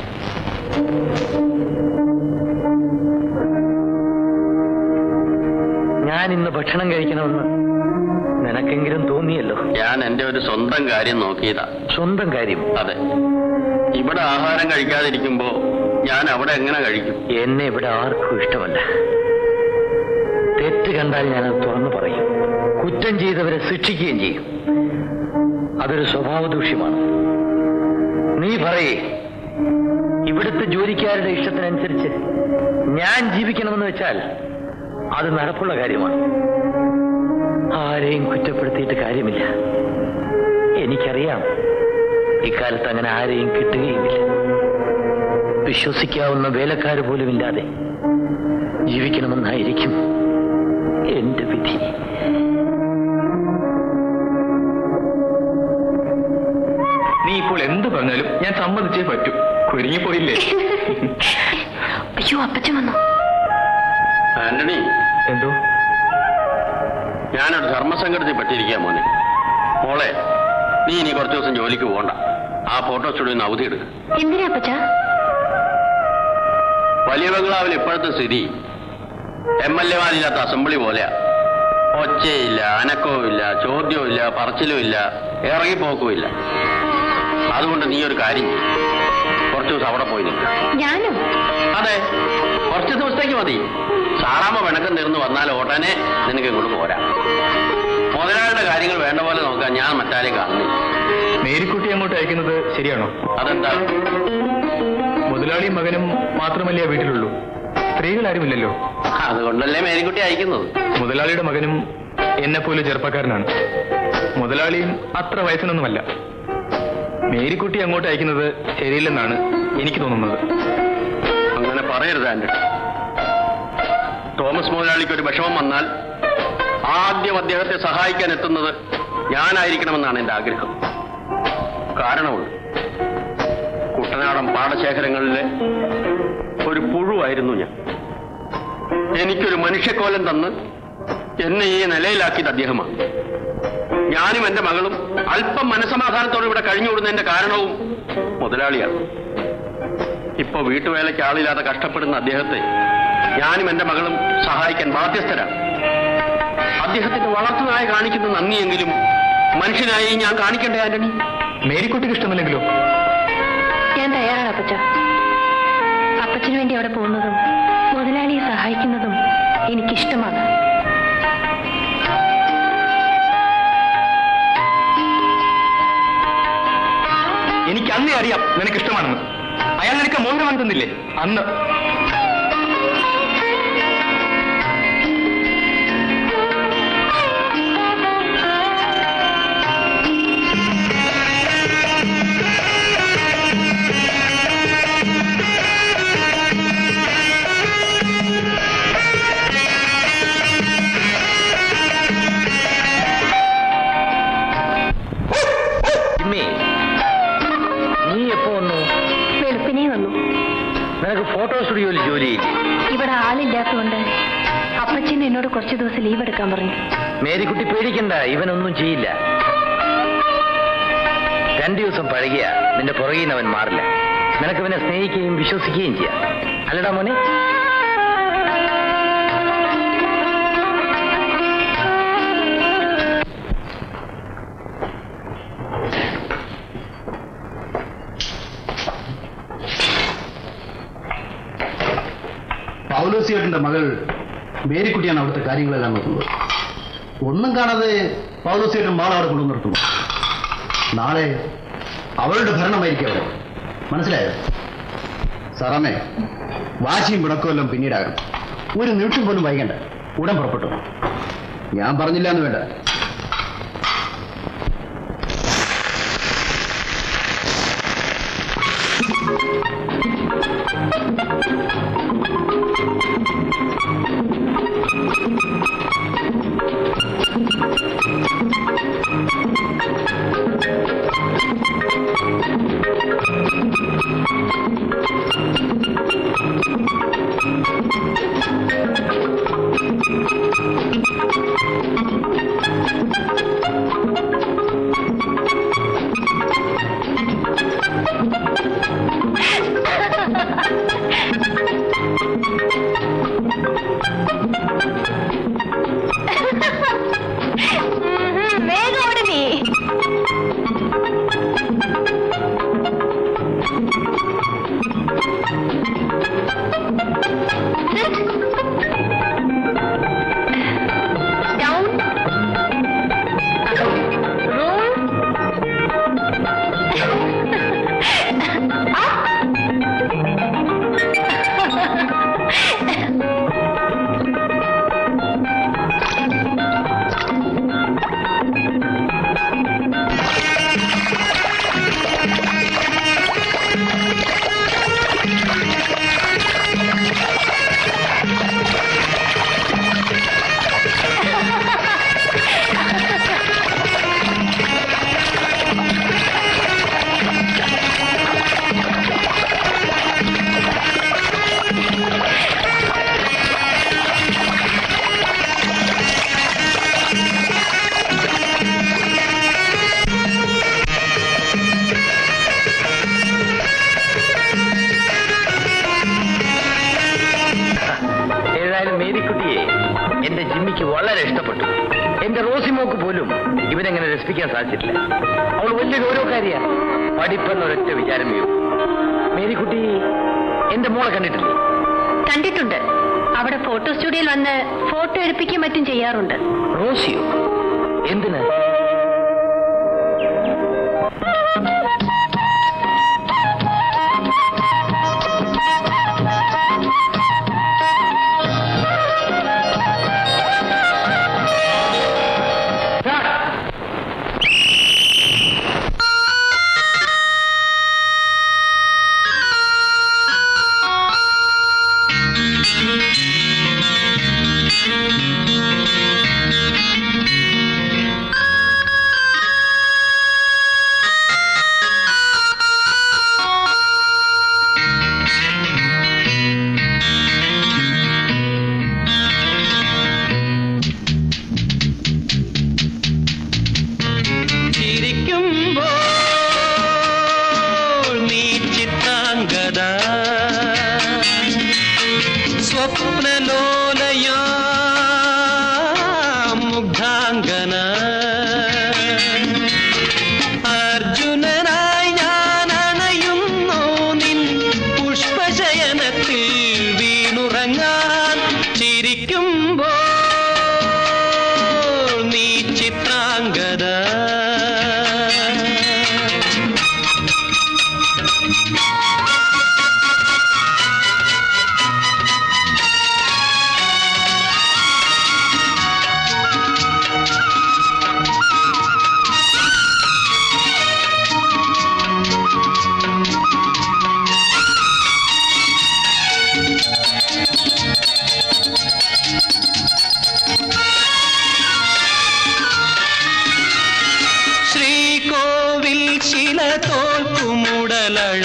ഞാൻ ഇന്ന് ഭക്ഷണം കഴിക്കണമെന്ന് നിനക്കെങ്കിലും തോന്നിയല്ലോ ഞാൻ എന്റെ ഒരു സ്വന്തം കാര്യം നോക്കിയതാ സ്വന്തം കാര്യം അതെ ഇവിടെ ആഹാരം കഴിക്കാതിരിക്കുമ്പോ ഞാൻ അവിടെ എങ്ങനെ കഴിക്കും എന്നെ ഇവിടെ ആർക്കും ഇഷ്ടമല്ല തെറ്റ് കണ്ടാൽ ഞാനത് തുറന്നു പറയും കുറ്റം ചെയ്തവരെ ശിക്ഷിക്കുകയും ചെയ്യും അതൊരു സ്വഭാവ ദൂഷ്യമാണ് നീ പറയേ ഇവിടുത്തെ ജോലിക്കാരുടെ ഇഷ്ടത്തിനനുസരിച്ച് ഞാൻ ജീവിക്കണമെന്ന് വെച്ചാൽ അത് നടപ്പുള്ള കാര്യമാണ് ആരെയും കുറ്റപ്പെടുത്തിയിട്ട് കാര്യമില്ല എനിക്കറിയാം ഇക്കാലത്ത് അങ്ങനെ ആരെയും കിട്ടുകയുമില്ല വിശ്വസിക്കാവുന്ന വേലക്കാർ പോലുമില്ലാതെ ജീവിക്കണമെന്നായിരിക്കും എന്റെ വിധി നീ ഇപ്പോൾ എന്ത് പറഞ്ഞാലും ഞാൻ സമ്മതിച്ചേ പറ്റൂ കുരുങ്ങിപ്പോയില്ലേ അയ്യോ അപ്പച്ചൻ വന്നു ആന്റണി എന്തോ ഞാനൊരു ധർമ്മസങ്കടത്തിൽ പറ്റിയിരിക്കുക മോനെ മോളെ നീ ഇനി കുറച്ച് ദിവസം ജോലിക്ക് പോകണ്ട ആ ഫോട്ടോ സ്റ്റുഡിയോ നിന്ന് അവധി എടുക്കുക എന്തിനാ അപ്പച്ച വലിയ ബംഗ്ലാവിൽ ഇപ്പോഴത്തെ സ്ഥിതി എം എൽ എമാരില്ലാത്ത അസംബ്ലി പോലെയാ ഒച്ചയില്ല അനക്കവും ഇല്ല ചോദ്യവും ഇല്ല പറച്ചിലും ഇല്ല ഇറങ്ങിപ്പോക്കും ഇല്ല അതുകൊണ്ട് നീ ഒരു കാര്യം ചെയ്യ്. കുറച്ച് ദിവസം അവിടെ പോയി നിൽക്കുക ഞാനും അതെ കുറച്ച് ദിവസത്തേക്ക് മതി സാറാമ്മ പിണക്കം തീർന്ന് വന്നാൽ ഉടനെ നിനക്ക് ഇങ്ങോട്ട് പോരാ മുതലാളിയുടെ കാര്യങ്ങൾ വേണ്ട പോലെ നോക്കാൻ ഞാൻ മറ്റാരെയും കാണുന്നില്ല മേരിക്കുട്ടി അങ്ങോട്ട് അയക്കുന്നത് ശരിയാണോ അതെന്താ മുതലാളിയും മകനും മാത്രമല്ലേ ആ വീട്ടിലുള്ളൂ സ്ത്രീകൾ ആരുമില്ലല്ലോ അതുകൊണ്ടല്ലേ മേരിക്കുട്ടി അയക്കുന്നത് മുതലാളിയുടെ മകനും എന്നെപ്പോലെ ചെറുപ്പക്കാരനാണ് മുതലാളിയും അത്ര വയസ്സിനൊന്നുമല്ല മേരിക്കുട്ടി അങ്ങോട്ട് അയക്കുന്നത് ശരിയില്ലെന്നാണ് എനിക്ക് തോന്നുന്നത് അങ്ങനെ പറയരുത് ആന്റണി തോമസ് മുതലാളിക്ക് ഒരു വിഷമം വന്നാൽ ആദ്യം അദ്ദേഹത്തെ സഹായിക്കാൻ എത്തുന്നത് ഞാനായിരിക്കണമെന്നാണ് എന്റെ ആഗ്രഹം കാരണമുണ്ട് കുട്ടനാടൻ പാടശേഖരങ്ങളിലെ ഒരു പുഴുവായിരുന്നു ഞാൻ എനിക്കൊരു മനുഷ്യക്കോലം തന്ന് എന്നെ ഈ നിലയിലാക്കിയത് അദ്ദേഹമാണ് ഞാനും എന്റെ മകളും അല്പം മനസമാധാനത്തോടെ ഇവിടെ കഴിഞ്ഞുകൂടുന്നതിന്റെ കാരണവും മുതലാളിയാണ് ഇപ്പൊ വീട്ടുവേലയ്ക്ക് ആളില്ലാതെ കഷ്ടപ്പെടുന്ന അദ്ദേഹത്തെ ഞാനും എന്റെ മകളും സഹായിക്കാൻ ബാധ്യസ്ഥരാണ് അദ്ദേഹത്തിന്റെ വളർത്തുനായി കാണിക്കുന്ന നന്ദിയെങ്കിലും മനുഷ്യനായി ഞാൻ കാണിക്കണ്ടേ ആന്റണി മേരിക്കുട്ടിക്ക് ഇഷ്ടമല്ലെങ്കിലോ ഞാൻ തയ്യാറാണ് അപ്പച്ച അപ്പച്ചന് വേണ്ടി അവിടെ പോകുന്നതും മുതലാളിയെ സഹായിക്കുന്നതും എനിക്കിഷ്ടമാണ് എനിക്ക് അന്നേ അറിയാം നിനക്ക് ഇഷ്ടമാണെന്ന് അയാൾ നിനക്ക് മോഹനം തന്നില്ലേ അന്ന് ജിമ്മി നീ എപ്പോ വന്നു വെളുപ്പിനെ വന്നു നിനക്ക് ഫോട്ടോ സ്റ്റുഡിയോയിൽ ജോലിയില്ലേ ഇവിടെ ആളില്ലാത്തതുകൊണ്ട് അപ്പച്ചൻ എന്നോട് കുറച്ച് ദിവസം ലീവ് എടുക്കാൻ പറഞ്ഞു മേരിക്കുട്ടി പേടിക്കണ്ട ഇവനൊന്നും ചെയ്യില്ല രണ്ടു ദിവസം പഴകിയ നിന്റെ പുറകിൽ നിന്ന് അവൻ മാറില്ല നിനക്ക് അവനെ സ്നേഹിക്കുകയും വിശ്വസിക്കുകയും ചെയ്യാം അല്ലടാ മോനെ പൗലോസിയേട്ടന്റെ മകൾ മേരിക്കുട്ടിയാണ് അവിടുത്തെ കാര്യങ്ങളെല്ലാം നോക്കുന്നത് ഒന്നും കാണാതെ പൗലോസിയേട്ടൻ മാൾ അവിടെ കൊണ്ടു നിർത്തുന്നു നാളെ അവളുടെ ഭരണമായിരിക്കും അവിടെ മനസ്സിലായോ സാറാമേ വാശിയും പിണക്കമെല്ലാം പിന്നീടാകണം ഒരു നിമിഷം പോലും വൈകണ്ട ഉടൻ പുറപ്പെട്ടു ഞാൻ പറഞ്ഞില്ല എന്ന് വേണ്ട വേഗം ഓടി നീ Down. Roll. ഏതായാലും മേരിക്കുട്ടിയെ എന്റെ ജിമ്മിക്ക് വളരെ ഇഷ്ടപ്പെട്ടു എന്റെ റോസിമോക്ക് പോലും ഇവനെങ്ങനെ രസിപ്പിക്കാൻ സാധിച്ചിട്ടില്ല അവൾ വലിയ ഗൗരവക്കാരിയാ പഠിപ്പെന്നൊരൊറ്റ വിചാരം വീഴും മേരിക്കുട്ടി എന്റെ മോളെ കണ്ടിട്ടില്ലേ കണ്ടിട്ടുണ്ട് അവിടെ ഫോട്ടോ സ്റ്റുഡിയോയിൽ വന്ന് ഫോട്ടോ എടുപ്പിക്കുകയും മറ്റും ചെയ്യാറുണ്ട് റോസിയോ എന്തിന് ആ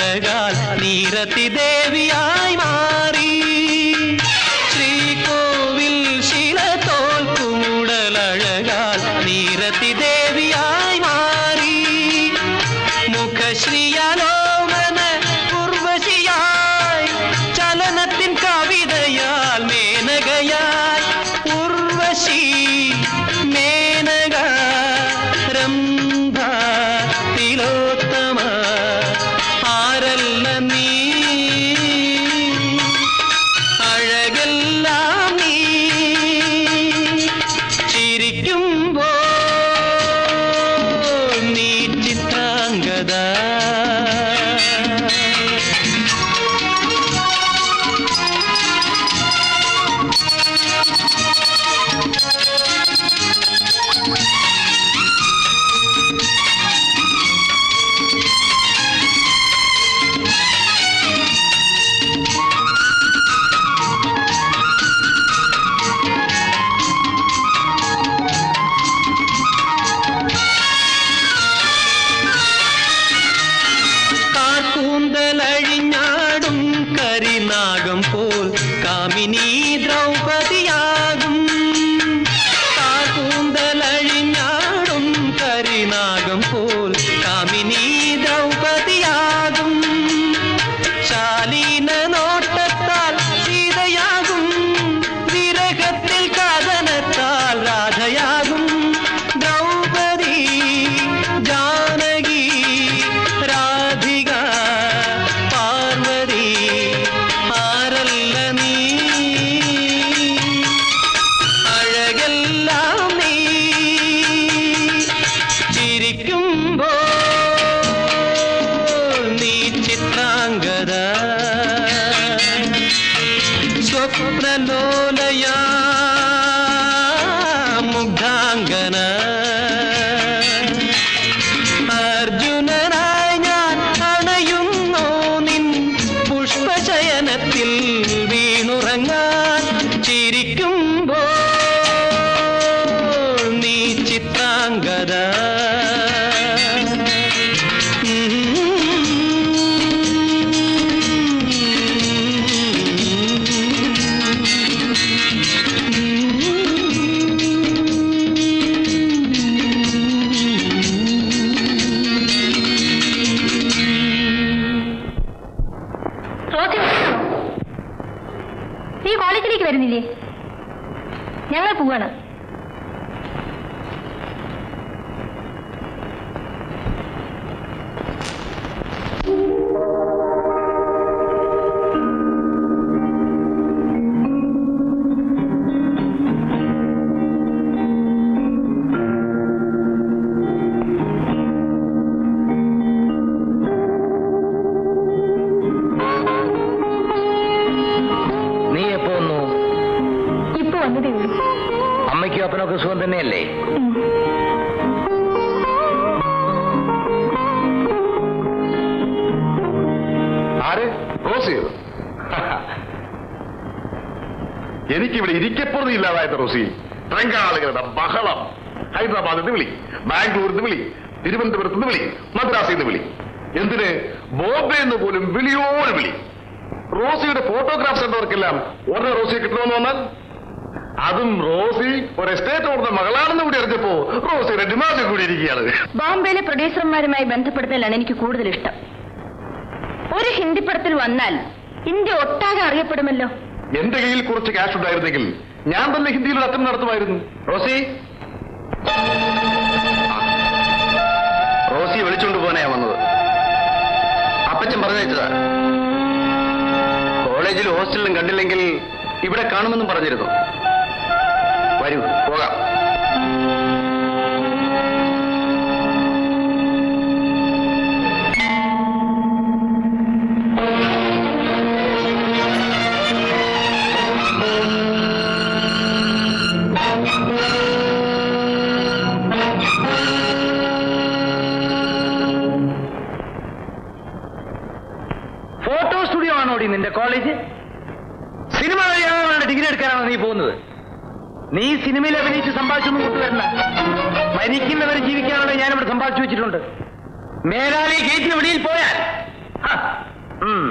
അഴകാൽ നീരത്തി ദേവിയായി മാറി ശ്രീകോവിൽ ശില തോൽക്കുമുടലഴകാൽ നീരത്തി ദേവിയായി മാറി മുഖശ്രീയാലോമന ഉർവശിയായി ചലനത്തിൻ കവിതയാൽ മേനകയാൽ ഉർവശി മേനക രംഭ തിലോത്തമ ആരല്ല നീ അഴകെല്ലാം നീ ചിരിക്കുമ്പോൾ നീ ചിത്രാംഗത കാർക്കൂന്തലഴിഞ്ഞാടും കരിനാഗം പോൽ കാമിനി ദ്രൗപതിയാകും കാർക്കൂന്തലഴിഞ്ഞാടും കരിനാഗം പോൽ കാമിനി ദ്രൗപതിയാകും ശാലീന നോട്ടത്താൽ സീതയാകും വിരഹത്തിൽ കഥനത്താൽ രാധയാകും ദ്രൗപദി ജാനകി രാധിക പാർവതി ആരല്ല നീ അഴകെല്ലാം നീ ചിരിക്കുമ്പോൾ നീ ചിത്രാംഗത സ്വപ്നലോലയ മുഗ്ധാംഗന അർജുനനായി ഞാൻ അണയുന്നു നിൻ പുഷ്പശയനത്തിൽ വീണുറങ്ങാൻ ചിരിക്കുമ്പോൾ നീ ചിത്രാംഗത റോസി വന്നോ? നീ കോളേജിലേക്ക് വരുന്നില്ലേ ഞങ്ങൾ പോവാണ് നീ എപ്പോ വന്നു ഇപ്പൊ വന്നതേ ഉള്ളൂ അമ്മയ്ക്കും അപ്പനൊക്കെ സുഖം തന്നെയല്ലേ ഉം. ആര് റോസിയോ എനിക്കിവിടെ ഇരിക്കപ്പുറത്ത് ഇല്ലാതായത് റോസി ട്രങ്കാളുകളുടെ ബഹളം ഹൈദരാബാദിൽ നിന്ന് വിളി ബാംഗ്ലൂരിൽ നിന്ന് വിളി തിരുവനന്തപുരത്ത് നിന്ന് വിളി മദ്രാസിൽ നിന്ന് വിളി എന്തിന് ബോംബെ എന്ന് പോലും വിളിയോട് വിളി റോസിയുടെ ഫോട്ടോഗ്രാഫ്സ് എന്നവർക്കെല്ലാം ഉടനെ റോസിയെ കിട്ടണമെന്ന് വന്നാൽ അതും റോസി ഒരു എസ്റ്റേറ്റ് ഓടുന്ന മകളാണെന്ന് കൂടി അറിഞ്ഞപ്പോ റോസിയുടെ ഡിമാൻഡ് കൂടി ഇരിക്കുകയാണ് ബോംബെയിലെ പ്രൊഡ്യൂസർമാരുമായി ബന്ധപ്പെടുത്തലാണ് എനിക്ക് കൂടുതൽ ഇഷ്ടം ഒരു ഹിന്ദി പടത്തിൽ വന്നാൽ ഇന്ത്യ ഒട്ടാകെ അറിയപ്പെടുമല്ലോ എന്റെ കയ്യിൽ കുറച്ച് ക്യാഷ് ഉണ്ടായിരുന്നെങ്കിൽ ഞാൻ തന്നെ ഹിന്ദിയിൽ ഒരു അറ്റം നടത്തുമായിരുന്നു റോസി റോസി വിളിച്ചോണ്ട് പോകാനാ വന്നത് അപ്പച്ചൻ പറഞ്ഞയച്ചതാ കോളേജിലും ഹോസ്റ്റലിലും കണ്ടില്ലെങ്കിൽ ഇവിടെ കാണുമെന്നും പറഞ്ഞിരുന്നു വരൂ പോകാം ഫോട്ടോ സ്റ്റുഡിയോ ആണോടി നിന്റെ കോളേജ് സിനിമ കഴിയാനുള്ള ഡിഗ്രി എടുക്കാനാണോ നീ പോകുന്നത് നീ സിനിമയിൽ അഭിനയിച്ച് സമ്പാദിച്ചൊന്നും കൊണ്ടുവരണ്ട മരിക്കുന്നവരെ ജീവിക്കാനുള്ള ഞാനിവിടെ സമ്പാദിച്ചു വെച്ചിട്ടുണ്ട് മേലാളി ഗേറ്റിന് വെളിയിൽ പോയാൽ ഹ, ഉം.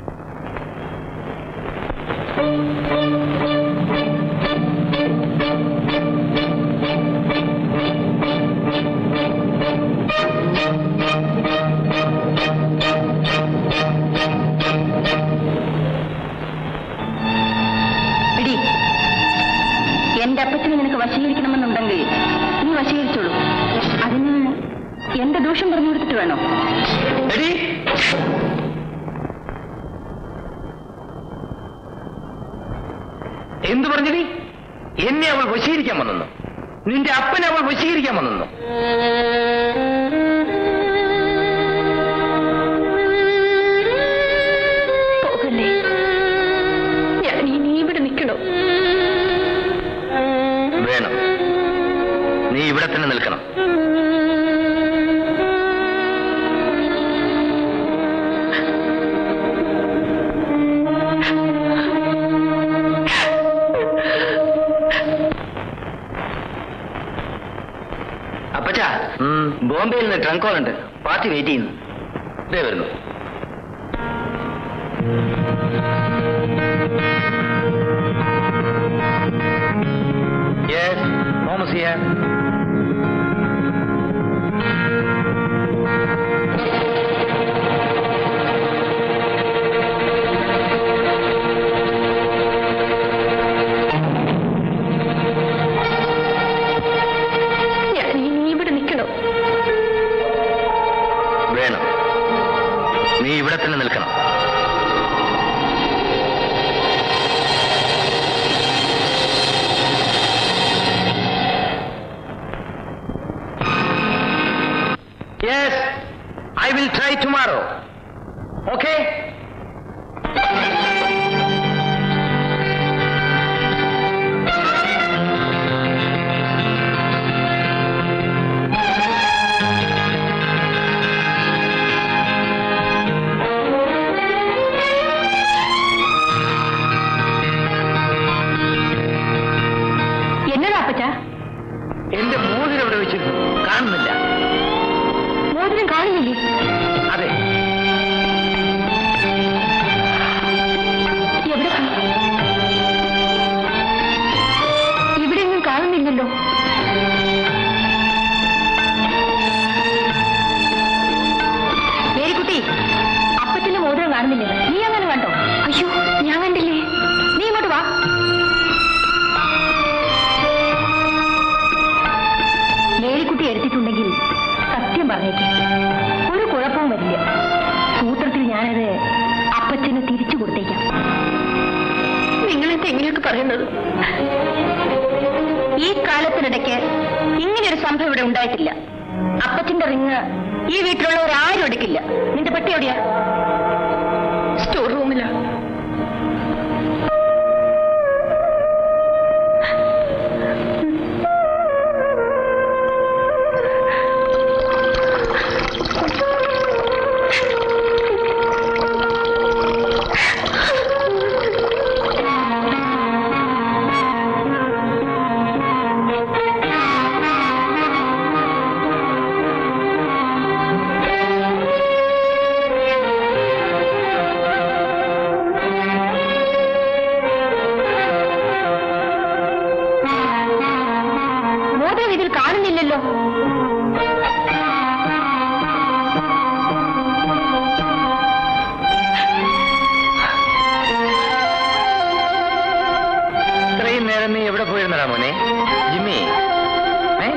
പിടി എന്റെ അപ്പച്ചനെ നിനക്ക് വശീകരിക്കണമെന്നുണ്ടെങ്കിൽ നീ വശീകരിച്ചോളൂ അതിന് എന്റെ ദോഷം പറഞ്ഞു കൊടുത്തിട്ട് വേണോ എടീ, എന്തു പറഞ്ഞടി എന്നെ അവൾ വശീകരിക്കാൻ വന്നു നിന്റെ അപ്പനെ അവൾ വശീകരിക്കാൻ വന്നു പോകല്ലേ ഞാൻ ഇനി ഇവിടെ നിൽക്കണോ വേണം നീ ഇവിടെ തന്നെ നിൽക്കണം അപ്പച്ച ബോംബെയിൽ നിന്ന് ട്രങ്ക് കോൾ ഉണ്ട് പാർട്ടി വെയിറ്റ് ചെയ്യുന്നു ഇതേ വരുന്നു Yes, Thomas here. ഞാൻ ഇനി ഇവിടെ നിൽക്കണോ വേണം നീ ഇവിടെ തന്നെ നിൽക്കണം Yes, I will try tomorrow. Okay? എന്നതാ അപ്പച്ച എന്റെ മോതിരം എവിടെ വെച്ചിരുന്നു കാണുന്നില്ല മോതിരം കാണുന്നില്ലേ അതെ എവിടെ പോയി? ഇവിടെയൊന്നും കാണുന്നില്ലല്ലോ മേരിക്കുട്ടി അപ്പച്ചന്റെ മോതിരം കാണുന്നില്ല നീ അങ്ങനെ കണ്ടോ അയ്യോ ഞാൻ കണ്ടില്ലേ നീ ഇങ്ങോട്ട് വാ മേരിക്കുട്ടി എടുത്തിട്ടുണ്ടെങ്കിൽ സത്യം പറഞ്ഞേക്ക് ഒരു കുഴപ്പവും വരില്ല സൂത്രത്തിൽ ഞാനത് അപ്പച്ചന് തിരിച്ചു കൊടുത്തേക്കാം നിങ്ങളെന്താ എങ്ങനെയൊക്കെ പറയുന്നത് ഈ കാലത്തിനിടയ്ക്ക് ഇങ്ങനെയൊരു സംഭവം ഇവിടെ ഉണ്ടായിട്ടില്ല അപ്പച്ചന്റെ റിങ് ഈ വീട്ടിലുള്ളവർ ആരും എടുക്കില്ല നിന്റെ പെട്ടി എവിടെയാ സ്റ്റോർ റൂമിലാ മോതിരം ഇതിൽ കാണുന്നില്ലല്ലോ ഇത്രയും നേരം നീ എവിടെ പോയിരുന്നടാ മോനെ ജിമ്മി ഏ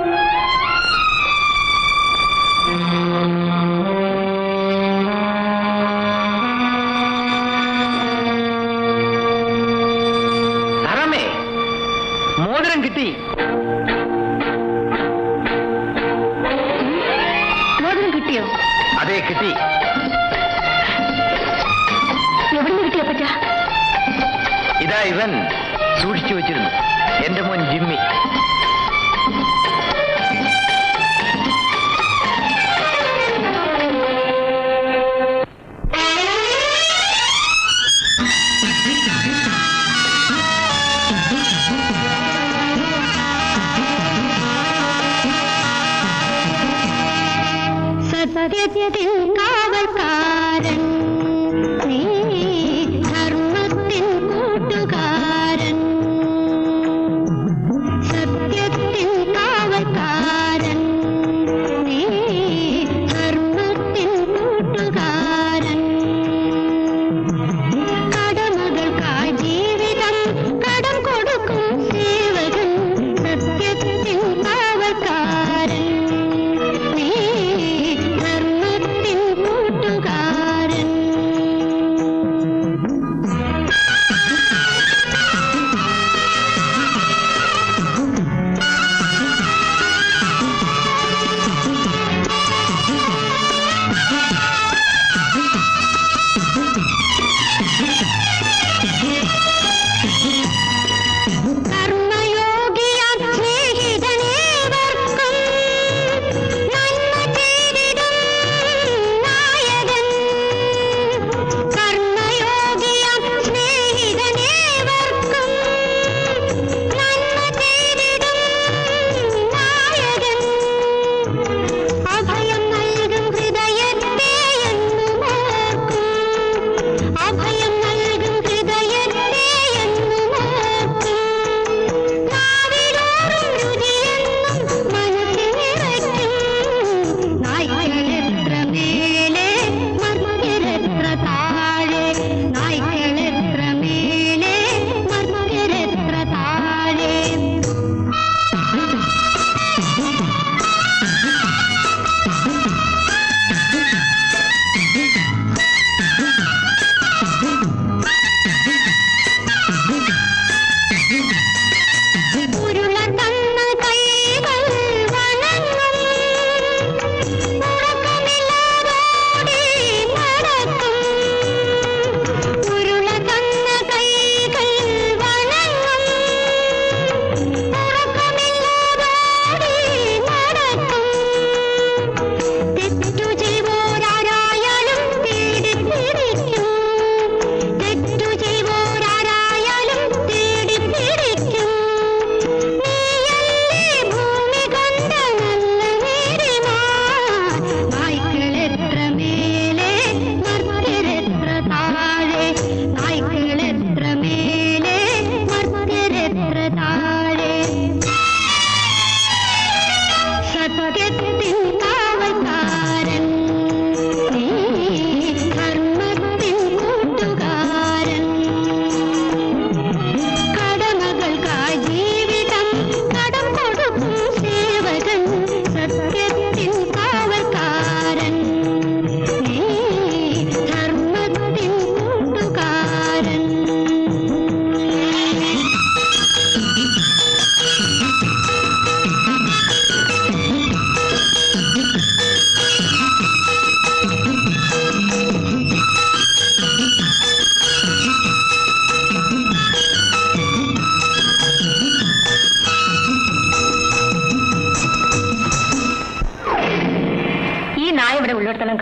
തറമേ മോതിരം കിട്ടി മോതിരം കിട്ടിയോ അതെ കിട്ടി എവിടെ നിന്ന് കിട്ടിയോ പറ്റാ ഇതാ ഇവൻ സൂക്ഷിച്ചു വെച്ചിരുന്നു എന്റെ മോൻ ജിമ്മി സത്യത്തിൽ കാവൽക്കാരൻ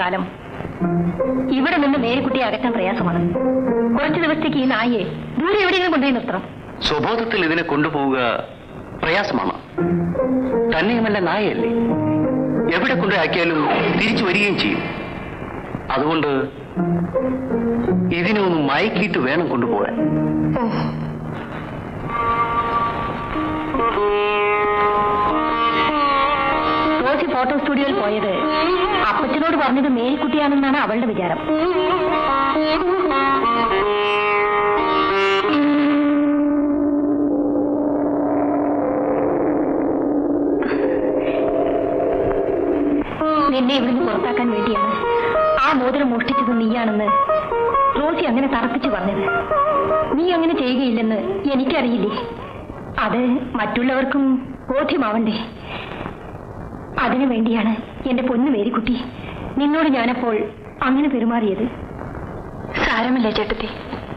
കാലം ഇവിടെ നിന്ന് മേരിക്കുട്ടിയെ അകറ്റാൻ പ്രയാസമാണ് കുറച്ചു ദിവസത്തേക്ക് ഈ നായയെ ദൂരെ എവിടെയെങ്കിലും കൊണ്ടുപോയി നിർത്തണം സ്വബോധത്തിൽ ഇതിനെ കൊണ്ടുപോവുക പ്രയാസമാണ് തന്നെയുമല്ല നായയല്ലേ എവിടെ കൊണ്ടാക്കിയാലും തിരിച്ചു വരികയും ചെയ്യും അതുകൊണ്ട് ഇതിനെ ഒന്ന് മയക്കിയിട്ട് വേണം കൊണ്ടുപോകാൻ റോസി ഫോട്ടോ സ്റ്റുഡിയോയിൽ പോയത് അപ്പച്ചനോട് പറഞ്ഞത് മേരിക്കുട്ടിയാണെന്നാണ് അവളുടെ വിചാരം നിന്നെ ഇവിടുന്ന് പുറത്താക്കാൻ വേണ്ടിയാണ് ആ മോതിരം മോഷ്ടിച്ചത് നീയാണെന്ന് റോസി അങ്ങനെ തറപ്പിച്ചു പറഞ്ഞത് നീ അങ്ങനെ ചെയ്യുകയില്ലെന്ന് എനിക്കറിയില്ലേ അത് മറ്റുള്ളവർക്കും ബോധ്യമാവണ്ടേ അതിനു വേണ്ടിയാണ് എന്റെ പൊന്നു മേരിക്കുട്ടി നിന്നോട് ഞാനപ്പോൾ അങ്ങനെ പെരുമാറിയത് സാരമില്ല ചേട്ടത്തി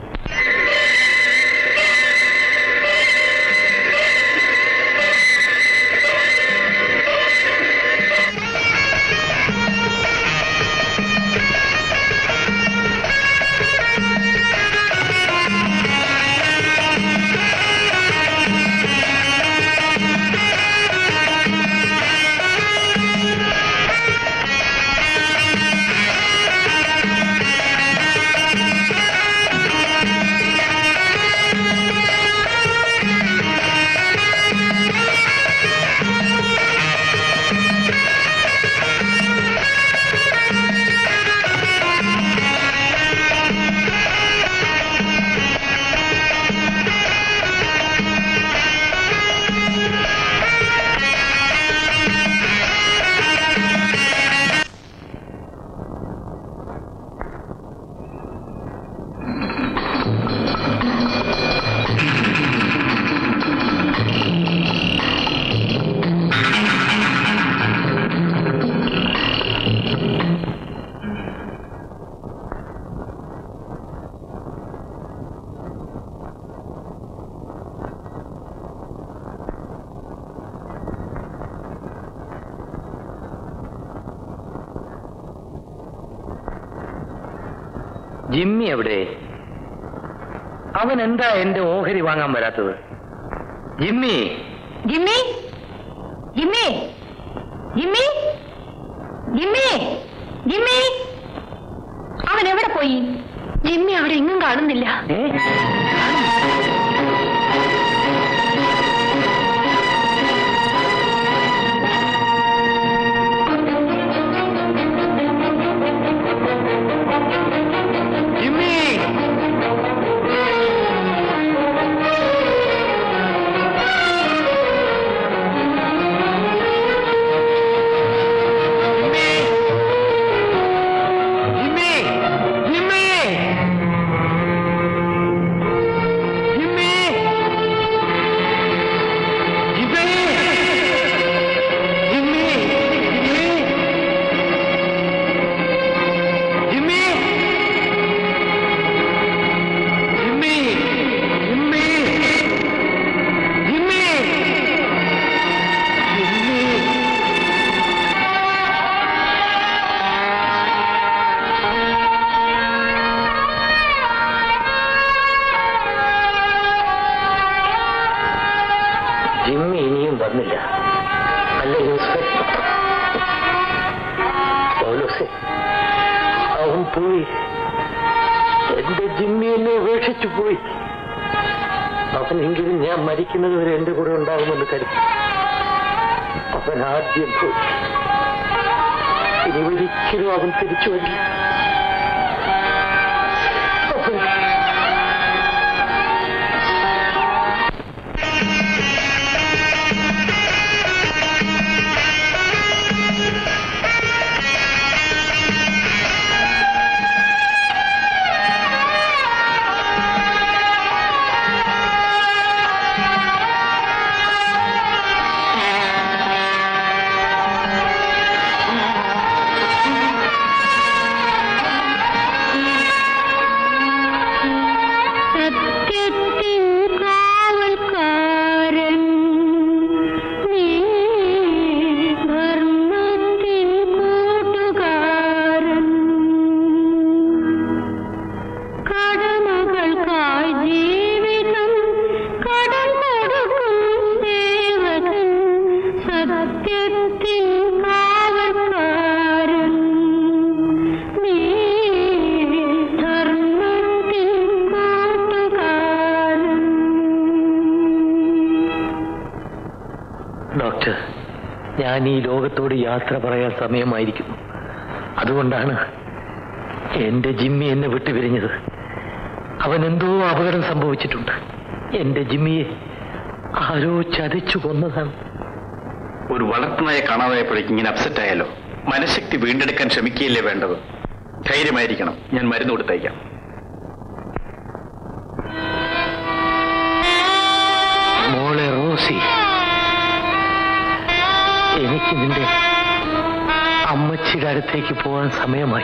ജിമ്മി എവിടെ അവൻ എന്താ എന്റെ ഓഹരി വാങ്ങാൻ വരാത്തത് Jimmy Jimmy Jimmy Jimmy Jimmy Jimmy അവൻ എവിടെ പോയി ജിമ്മി അവിടെ എങ്ങും കാണുന്നില്ല ഏ? Jimmy Jimmy Jimmy Jimmy Jimmy Jimmy Jimmy Jimmy Jimmy Jimmy Jimmy Jimmy Jimmy ഇനിയും വന്നില്ല അല്ല ഇൻസ്പെക്ടർ പൗലോസേ, അവൻ പോയി എന്റെ ജിമ്മി എന്നെ ഉപേക്ഷിച്ചു പോയി അവനെങ്കിലും ഞാൻ മരിക്കുന്നത് വരെ എന്റെ കൂടെ ഉണ്ടാകുമെന്ന് കരുതി അവൻ ആദ്യം പോയി ഇനി ഒരിക്കലും അവൻ തിരിച്ചു വരില്ല അവൻ ജിമ്മി തോറ്റ് ഞാൻ ഈ ലോകത്തോട് യാത്ര പറയാൻ സമയമായിരിക്കുന്നു അതുകൊണ്ടാണ് എന്റെ ജിമ്മി എന്നെ വിട്ടുപിരിഞ്ഞത് അവൻ എന്തോ അപകടം സംഭവിച്ചിട്ടുണ്ട് എന്റെ ജിമ്മിയെ ആരോ ചതിച്ചു കൊന്നതാണ് ഒരു വളർത്തുനായെ കാണാതായപ്പോഴേക്ക് ഇങ്ങനെ അപ്സെറ്റ് ആയാലോ മനഃശക്തി വീണ്ടെടുക്കാൻ ശ്രമിക്കുകയല്ലേ വേണ്ടത് ധൈര്യമായിരിക്കണം ഞാൻ മരുന്ന് കൊടുത്തയക്കാം മോളെ റോസി എനിക്ക് നിന്റെ അമ്മച്ചിയുടെ അടുത്തേക്ക് പോകാൻ സമയമായി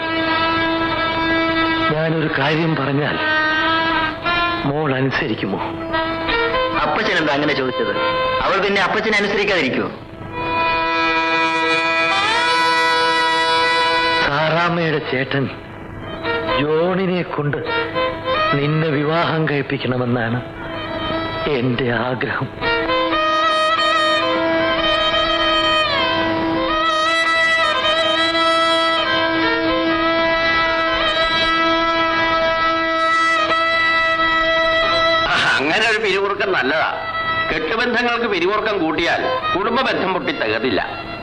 ഞാനൊരു കാര്യം പറഞ്ഞാൽ മോൾ അനുസരിക്കുമോ അപ്പച്ചൻ എന്താ അങ്ങനെ ചോദിച്ചത് അവൾ പിന്നെ അപ്പച്ചനെ അനുസരിക്കാതിരിക്കുമോ സാറാമ്മയുടെ ചേട്ടൻ ജോണിനെ കൊണ്ട് നിന്നെ വിവാഹം കഴിപ്പിക്കണമെന്നാണ് എന്റെ ആഗ്രഹം ആ, അങ്ങനെ ഒരു പിരിമുറുക്കം നല്ലതാ കെട്ടുബന്ധങ്ങൾക്ക് പിരിമുറുക്കം കൂട്ടിയാൽ കുടുംബ ബന്ധം പൊട്ടി തകർന്നില്ല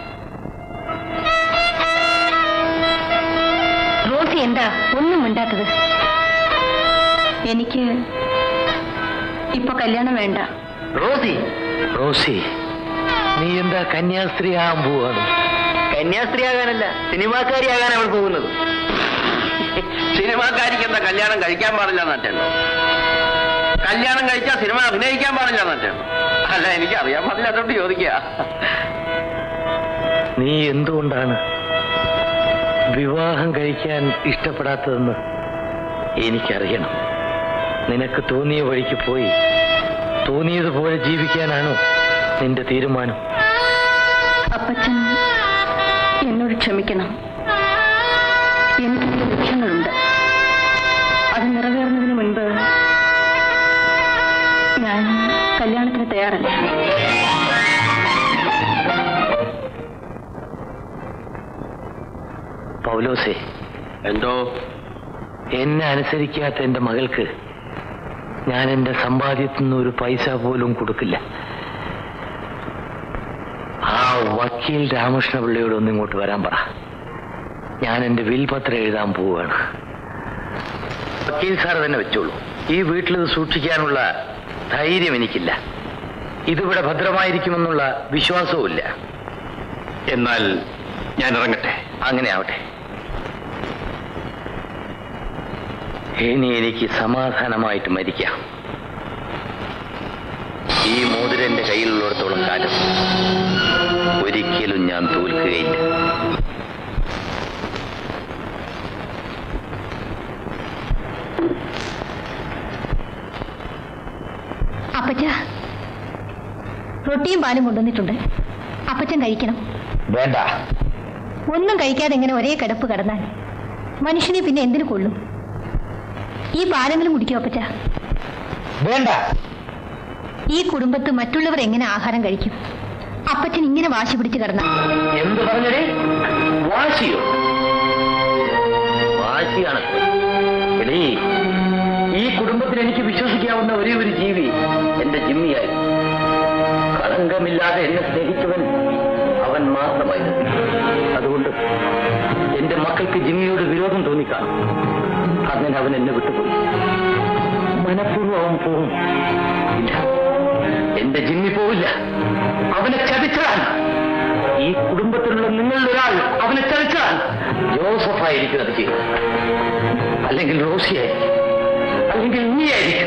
റോസി എന്താ ഒന്നും മിണ്ടാത്തത് എനിക്ക് ഇപ്പൊ കല്യാണം വേണ്ട റോസി റോസി നീ എന്താ കന്യാസ്ത്രീ ആകാൻ പോവാണ് കന്യാസ്ത്രീയാകാനല്ല സിനിമാക്കാരിയാകാൻ അവൾ പോകുന്നത് സിനിമാക്കാരിക്ക് എന്താ കല്യാണം കഴിക്കാൻ പാടില്ല എന്നറ്റുണ്ടോ കല്യാണം കഴിച്ചാൽ സിനിമ അഭിനയിക്കാൻ പാടില്ല എന്നറ്റുണ്ടോ അല്ല എനിക്ക് അറിയാൻ പാടില്ലാത്തോണ്ട് ചോദിക്കുക നീ എന്തുകൊണ്ടാണ് വിവാഹം കഴിക്കാൻ ഇഷ്ടപ്പെടാത്തതെന്ന് എനിക്കറിയണം നിനക്ക് തോന്നിയ വഴിക്ക് പോയി തോന്നിയതുപോലെ ജീവിക്കാനാണോ നിന്റെ തീരുമാനം അപ്പച്ചൻ എന്നോട് ക്ഷമിക്കണം എനിക്ക് ചില ലക്ഷ്യങ്ങളുണ്ട് അത് നിറവേറുന്നതിന് മുൻപ് ഞാൻ കല്യാണത്തിന് തയ്യാറല്ല പൗലോസേ എന്തോ എന്നെ അനുസരിക്കാത്ത എന്റെ മകൾക്ക് ഞാൻ എന്റെ സമ്പാദ്യത്തിൽ നിന്ന് ഒരു പൈസ പോലും കൊടുക്കില്ല ആ വക്കീൽ രാമകൃഷ്ണപിള്ളയോട് ഒന്ന് ഇങ്ങോട്ട് വരാൻ പറ ഞാൻ എന്റെ വിൽപത്രം എഴുതാൻ പോവുകയാണ് വക്കീൽ സാർ തന്നെ വെച്ചോളൂ ഈ വീട്ടിൽ ഇത് സൂക്ഷിക്കാനുള്ള ധൈര്യം എനിക്കില്ല ഇതിവിടെ ഭദ്രമായിരിക്കുമെന്നുള്ള വിശ്വാസവുമില്ല എന്നാൽ ഞാൻ ഇറങ്ങട്ടെ അങ്ങനെ ആവട്ടെ ഇനി എനിക്ക് സമാധാനമായിട്ട് മരിക്കാം ഈ മോതിരന്റെ കയ്യിലുള്ളിടത്തോളം കാലം ഒരിക്കലും ഞാൻ തോൽക്കുകയില്ല അപ്പച്ച റൊട്ടിയും പാലും കൊണ്ടുവന്നിട്ടുണ്ട് അപ്പച്ചൻ കഴിക്കണം വേണ്ട ഒന്നും കഴിക്കാതെ ഇങ്ങനെ ഒരേ കിടപ്പ് കിടന്നാൽ മനുഷ്യനെ പിന്നെ എന്തിനു കൊള്ളും ഈ പാലെങ്കിലും കുടിക്കോ അപ്പച്ച വേണ്ട ഈ കുടുംബത്ത് മറ്റുള്ളവർ എങ്ങനെ ആഹാരം കഴിക്കും അപ്പച്ചൻ ഇങ്ങനെ വാശി പിടിച്ച് കിടന്നാൽ എന്ത് പറഞ്ഞടേ വാശിയോ വാശിയാണ് എടീ ഈ കുടുംബത്തിൽ എനിക്ക് വിശ്വസിക്കാവുന്ന ഒരേ ഒരു ജീവി എന്റെ ജിമ്മിയായി കളങ്കമില്ലാതെ എന്നെ സ്നേഹിച്ചവൻ അവൻ മാത്രമായിരുന്നു അതുകൊണ്ട് എന്റെ മക്കൾക്ക് ജിമ്മിയോട് വിരോധം തോന്നിക്കാണും അങ്ങനെ അവൻ എന്നെ വിട്ടുപോയി മനഃപൂർവ്വം അവൻ പോവും ഇല്ല എന്റെ ജിമ്മി പോവില്ല അവനെ ചതിച്ചതാണ് ഈ കുടുംബത്തിലുള്ള നിങ്ങളിൽ ഒരാൾ അവനെ ചതിച്ചതാണ് ജോസഫായിരിക്കും അത് ചെയ്യും അല്ലെങ്കിൽ റോസിയായിരിക്കും അല്ലെങ്കിൽ നീയായിരിക്കും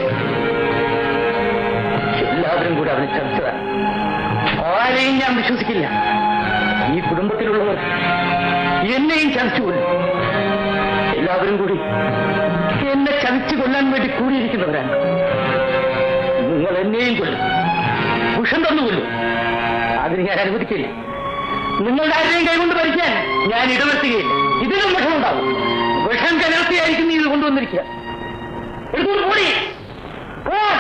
എല്ലാവരും കൂടെ അവനെ ചതിച്ചതാണ് ആരെയും ഞാൻ വിശ്വസിക്കില്ല ഈ കുടുംബത്തിലുള്ളവർ എന്നെയും ചതിച്ചു കൊല്ലും എല്ലാവരും കൂടി എന്നെ ചതിച്ചു കൊല്ലാൻ വേണ്ടി കൂടിയിരിക്കുന്നവരാണ് നിങ്ങൾ എന്നെയും കൊല്ലും വിഷം തന്നു കൊല്ലും അതിന് ഞാൻ അനുവദിക്കില്ല നിങ്ങളുടെ ആരുടെയും കൈകൊണ്ട് ഭരിക്കാൻ ഞാൻ ഇടവെത്തുകയില്ല ഇതിനും വിഷമുണ്ടാവും വിഷം കലർത്തിയായിരിക്കും നീ ഇത് കൊണ്ടുവന്നിരിക്കുക എടുത്തോണ്ട് പോടി പോവാൻ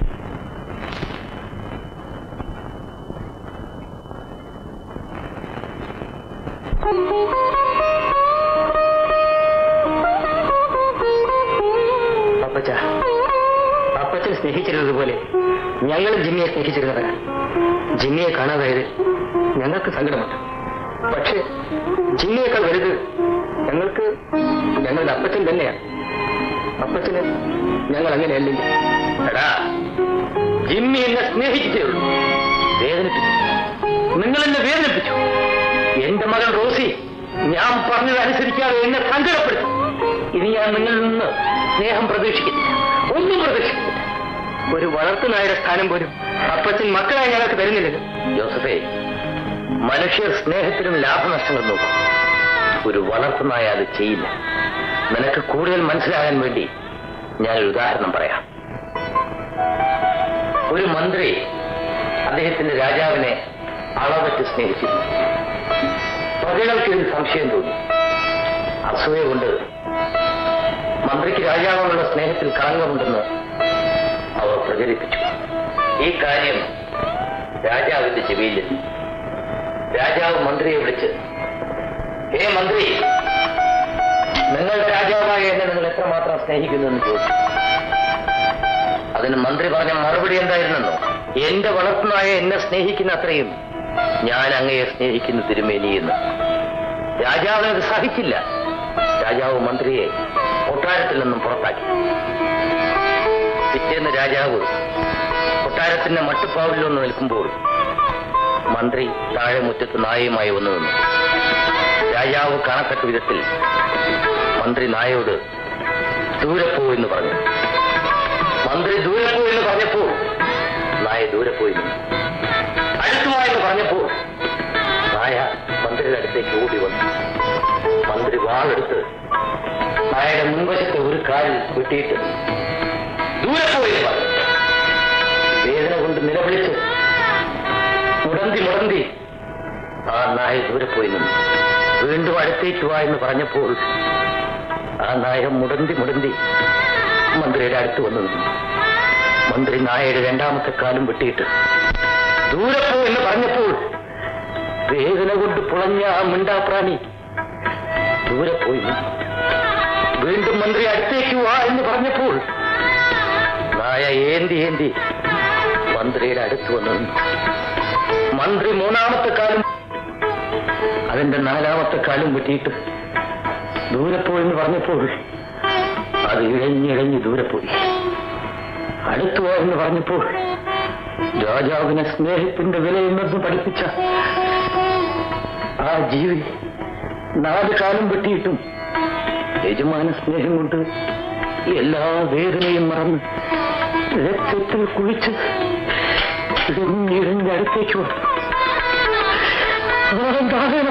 അപ്പച്ച അപ്പച്ചൻ സ്നേഹിച്ചിരുന്നതുപോലെ ഞങ്ങളും ജിമ്മിയെ സ്നേഹിച്ചിരുന്നവരാണ് ജിമ്മിയെ കാണാതായത് ഞങ്ങൾക്ക് സങ്കടമുണ്ട് പക്ഷേ ജിന്നയേക്കാൾ വലുത് ഞങ്ങൾക്ക് ഞങ്ങളുടെ അപ്പച്ചൻ തന്നെയാണ് അപ്പച്ചന് ഞങ്ങൾ അങ്ങനെയല്ലെങ്കിൽ എടാ ജിമ്മി എന്നെ സ്നേഹിച്ചേ ഉള്ളൂ വേദനിപ്പിച്ചു നിങ്ങൾ എന്നെ വേദനിപ്പിച്ചു എന്റെ മകൻ റോസി ഞാൻ പറഞ്ഞത് അനുസരിക്കാതെ എന്നെ സങ്കടപ്പെടുത്തി ഇനി ഞാൻ നിങ്ങളിൽ നിന്ന് സ്നേഹം പ്രതീക്ഷിക്കുന്നില്ല ഒന്നും പ്രതീക്ഷിക്കുന്നില്ല ഒരു വളർത്തുനായുടെ സ്ഥാനം പോലും അപ്പച്ചൻ മക്കളായി ഞങ്ങൾക്ക് തരുന്നില്ലല്ലോ ജോസഫേ മനുഷ്യർ സ്നേഹത്തിലും ലാഭനഷ്ടങ്ങൾ നോക്കും ഒരു വളർത്തുനായ അത് ചെയ്യില്ല നിനക്ക് കൂടുതൽ മനസ്സിലാകാൻ വേണ്ടി ഞാനൊരു ഉദാഹരണം പറയാം ഒരു മന്ത്രി അദ്ദേഹത്തിന്റെ രാജാവിനെ അളവറ്റ് സ്നേഹിച്ചിരുന്നു പ്രജകൾക്ക് ഇതിൽ സംശയം തോന്നി അസൂയ കൊണ്ട് മന്ത്രിക്ക് രാജാവിനുള്ള സ്നേഹത്തിൽ കളങ്കമുണ്ടെന്ന് അവർ പ്രചരിപ്പിച്ചു ഈ കാര്യം രാജാവിന്റെ ചെവിയിലെത്തി രാജാവ് മന്ത്രിയെ വിളിച്ച് ഹേ മന്ത്രി നിങ്ങളുടെ രാജാവായ എന്നെ നിങ്ങൾ എത്രമാത്രം സ്നേഹിക്കുന്നു എന്ന് ചോദിച്ചു അതിന് മന്ത്രി പറഞ്ഞ മറുപടി എന്തായിരുന്നെന്നോ എന്റെ വളർത്തുനായ എന്നെ സ്നേഹിക്കുന്ന അത്രയും ഞാൻ അങ്ങയെ സ്നേഹിക്കുന്നു തിരുമേനി എന്ന് രാജാവിനെ അത് സഹിച്ചില്ല രാജാവ് മന്ത്രിയെ കൊട്ടാരത്തിൽ നിന്നും പുറത്താക്കി പിറ്റേന്ന് രാജാവ് കൊട്ടാരത്തിന്റെ മട്ടുപ്പാവിൽ ഒന്ന് നിൽക്കുമ്പോൾ മന്ത്രി താഴെ മുറ്റത്ത് നായയുമായി വന്നു നിന്നു രാജാവ് കാണത്തക്ക വിധത്തിൽ മന്ത്രി നായയോട് ദൂരെ പോ എന്ന് പറഞ്ഞു മന്ത്രി ദൂരെ പോ എന്ന് പറഞ്ഞപ്പോൾ നായ ദൂരെ പോയി നിന്നു അടുത്തു വാ എന്ന് പറഞ്ഞപ്പോൾ നായ മന്ത്രിയുടെ അടുത്തേക്ക് ഓടി വന്നു മന്ത്രി വാളെടുത്ത് നായയുടെ മുൻവശത്തെ ഒരു കാലിൽ വെട്ടിയിട്ട് ദൂരെ പോയി എന്ന് പറഞ്ഞു വേദന കൊണ്ട് നിലവിളിച്ച് മുടന്തി മുടന്തി ആ നായ ദൂരെ പോയി നിന്നു വീണ്ടും അടുത്തേക്ക് വാ എന്ന് പറഞ്ഞപ്പോൾ ആ നായ മുടന്തി മുടന്തി മന്ത്രിയുടെ അടുത്ത് വന്നു നിന്നു മന്ത്രി നായയുടെ രണ്ടാമത്തെ കാലും വെട്ടിയിട്ട് ദൂരെ പോ എന്ന് പറഞ്ഞപ്പോൾ വേദന കൊണ്ട് പുളഞ്ഞ ആ മിണ്ടാപ്രാണി ദൂരെ പോയി നിന്നു വീണ്ടും മന്ത്രി അടുത്തേക്ക് വാ എന്ന് പറഞ്ഞപ്പോൾ നായ ഏന്തി ഏന്തി മന്ത്രിയുടെ അടുത്ത് വന്നു നിന്നു മന്ത്രി മൂന്നാമത്തെ കാലം അതിന്റെ നാലാമത്തെ കാലം വെട്ടിയിട്ട് ദൂരെ പോയെന്ന് പറഞ്ഞപ്പോൾ അത് ഇഴഞ്ഞിഴഞ്ഞ് ദൂരെ പോയി അടുത്തു പോയെന്ന് പറഞ്ഞപ്പോൾ രാജാവിനെ സ്നേഹത്തിന്റെ വിലയുണ്ടെന്ന് പഠിപ്പിച്ച ആ ജീവി നാല് കാലം വെട്ടിയിട്ടും യജമാന സ്നേഹം കൊണ്ട് എല്ലാ വേദനയും മറന്ന് രക്തത്തിൽ കുളിച്ച് ഇഴഞ്ഞിഴഞ്ഞ് അടുത്തേക്ക് വന്നു ആ ദാഹനം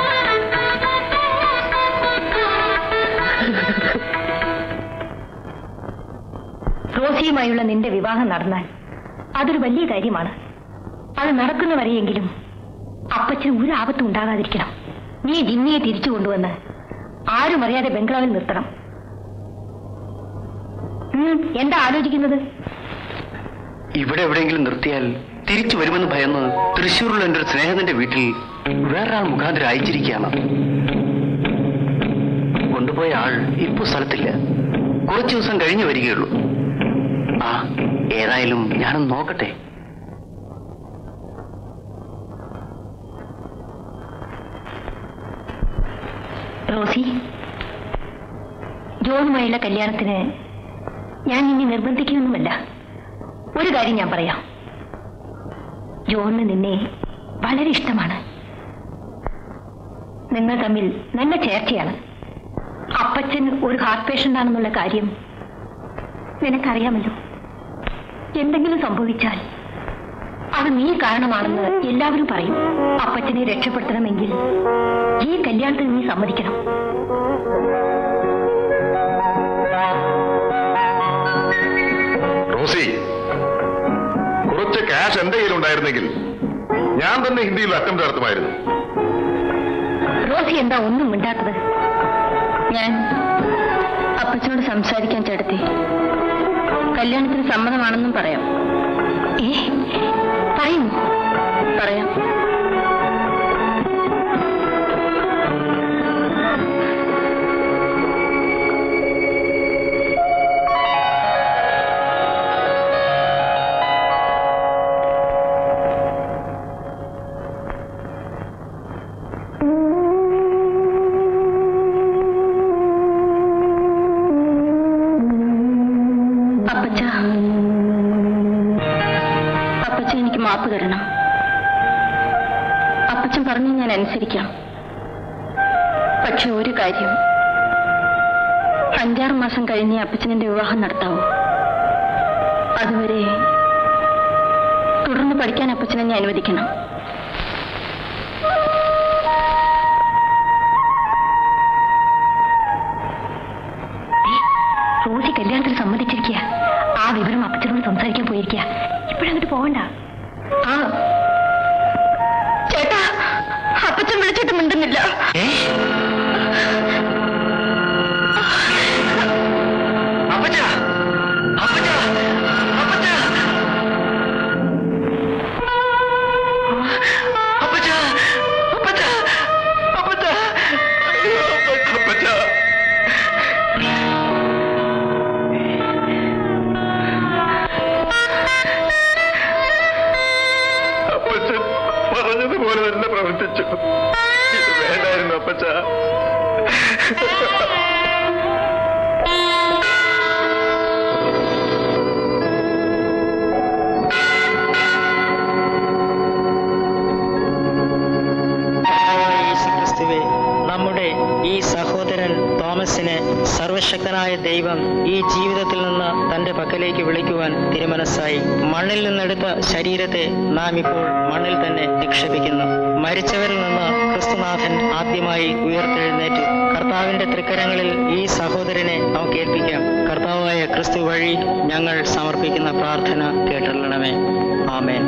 റോസിയുമായുള്ള നിന്റെ വിവാഹം നടന്നാൽ അതൊരു വലിയ കാര്യമാണ് അത് നടക്കുന്നവരെയെങ്കിലും അപ്പച്ചന് ഒരു ആപത്തും ഉണ്ടാകാതിരിക്കണം നീ ജിമ്മിയെ തിരിച്ചു കൊണ്ടുവന്ന് ആരും അറിയാതെ ബംഗ്ലാവിൽ നിർത്തണം ഉം, എന്താ ആലോചിക്കുന്നത് ഇവിടെ എവിടെയെങ്കിലും നിർത്തിയാൽ തിരിച്ചു വരുമെന്ന് ഭയന്ന് തൃശ്ശൂരിലുള്ള എൻ്റെ ഒരു സ്നേഹത്തിന്റെ വീട്ടിൽ വേറൊരാൾ മുഖാന്തരം അയച്ചിരിക്കുകയാണ് കൊണ്ടുപോയ ആൾ ഇപ്പോ സ്ഥലത്തില്ല കുറച്ചു ദിവസം കഴിഞ്ഞു വരികയുള്ളൂ ആ ഏതായാലും ഞാനൊന്ന് നോക്കട്ടെ റോസി ജോണുമായുള്ള കല്യാണത്തിന് ഞാൻ നിന്നെ നിർബന്ധിക്കുകയൊന്നുമല്ല ഒരു കാര്യം ഞാൻ പറയാം ജോണിന് നിന്നെ വളരെ ഇഷ്ടമാണ് നിങ്ങൾ തമ്മിൽ നല്ല ചേർച്ചയാണ് അപ്പച്ചൻ ഒരു ഹാർട്ട് പേഷ്യന്റ് ആണെന്നുള്ള കാര്യം നിനക്കറിയാമല്ലോ എന്തെങ്കിലും സംഭവിച്ചാൽ അത് നീ കാരണമാണെന്ന് എല്ലാവരും പറയും അപ്പച്ചനെ രക്ഷപ്പെടുത്തണമെങ്കിൽ ഈ കല്യാണത്തിന് നീ സമ്മതിക്കണം റോസി കുറച്ച് ക്യാഷ് എന്റെ കയ്യിലുണ്ടായിരുന്നെങ്കിൽ ഞാൻ തന്നെ ഹിന്ദിയിൽ അറ്റംപ്റ്റ് നടത്തുമായിരുന്നു റോസി എന്താ ഒന്നും മിണ്ടാത്തത് ഞാൻ അപ്പച്ചനോട് സംസാരിക്കാൻ ചേട്ടത്തി കല്യാണത്തിന് സമ്മതമാണെന്നും പറയാം ഏ പറയൂ പറയാം അപ്പച്ച അപ്പച്ച എനിക്ക് മാപ്പ് തരണം അപ്പച്ചൻ പറഞ്ഞു ഞാൻ അനുസരിക്കാം പക്ഷെ ഒരു കാര്യം അഞ്ചാറ് മാസം കഴിഞ്ഞ് അപ്പച്ചനെന്റെ വിവാഹം നടത്താവൂ അതുവരെ തുടർന്ന് പഠിക്കാൻ അപ്പച്ചനെ ഞാൻ അനുവദിക്കണം ദേ, റോസി കല്യാണത്തിന് സമ്മതിച്ചിരിക്കുക ആ വിവരം അപ്പച്ചനോട് സംസാരിക്കാൻ പോയിരിക്കുക ഇപ്പോഴങ്ങോട്ട് പോകണ്ട ആ ചേട്ടാ അപ്പച്ചൻ വിളിച്ചിട്ട് മിണ്ടുന്നില്ല അപ്പച്ചൻ പറഞ്ഞതുപോലെ തന്നെ പ്രവർത്തിച്ചു ഇത് വേണ്ടായിരുന്നു അപ്പച്ച യേശുക്രിസ്തുവേ നമ്മുടെ ഈ സഹോദരൻ തോമസിനെ സർവശക്തനായ ദൈവം ഈ ജീവിതത്തിൽ നിന്ന് തന്റെ പക്കലേക്ക് വിളിക്കുവാൻ തിരുമനസ്സായി മണ്ണിൽ നിന്നെടുത്ത ശരീരത്തെ നാം ഇപ്പോൾ മണ്ണിൽ തന്നെ നിക്ഷേപിക്കുന്നു മരിച്ചവരിൽ നിന്ന് ക്രിസ്തുനാഥൻ ആദ്യമായി ഉയർത്തെഴുന്നേറ്റു കർത്താവിന്റെ തൃക്കരങ്ങളിൽ ഈ സഹോദരനെ നമുക്ക് ഏൽപ്പിക്കാം കർത്താവായ ക്രിസ്തു വഴി ഞങ്ങൾ സമർപ്പിക്കുന്ന പ്രാർത്ഥന കേട്ടുള്ളണമേ ആമേൻ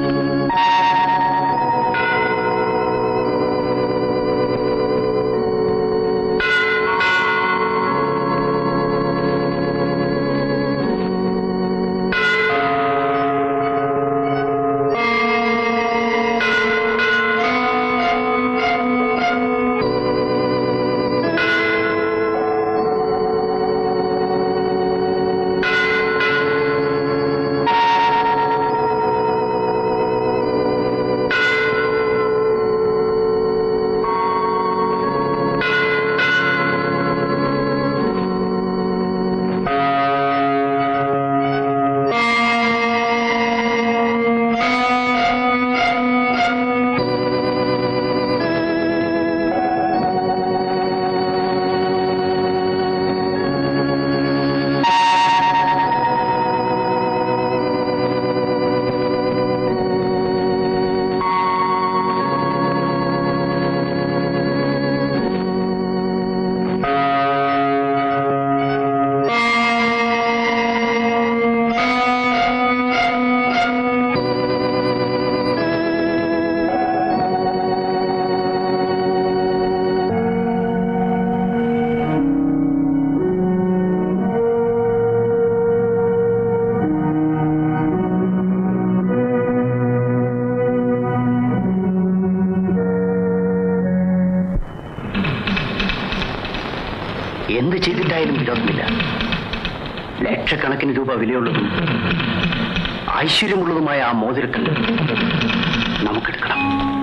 എന്ത് ചെയ്തിട്ടായാലും വിരോധമില്ല ലക്ഷക്കണക്കിന് രൂപ വിലയുള്ളതും ഐശ്വര്യമുള്ളതുമായ ആ മോതിരക്കല്ല് നമുക്കെടുക്കണം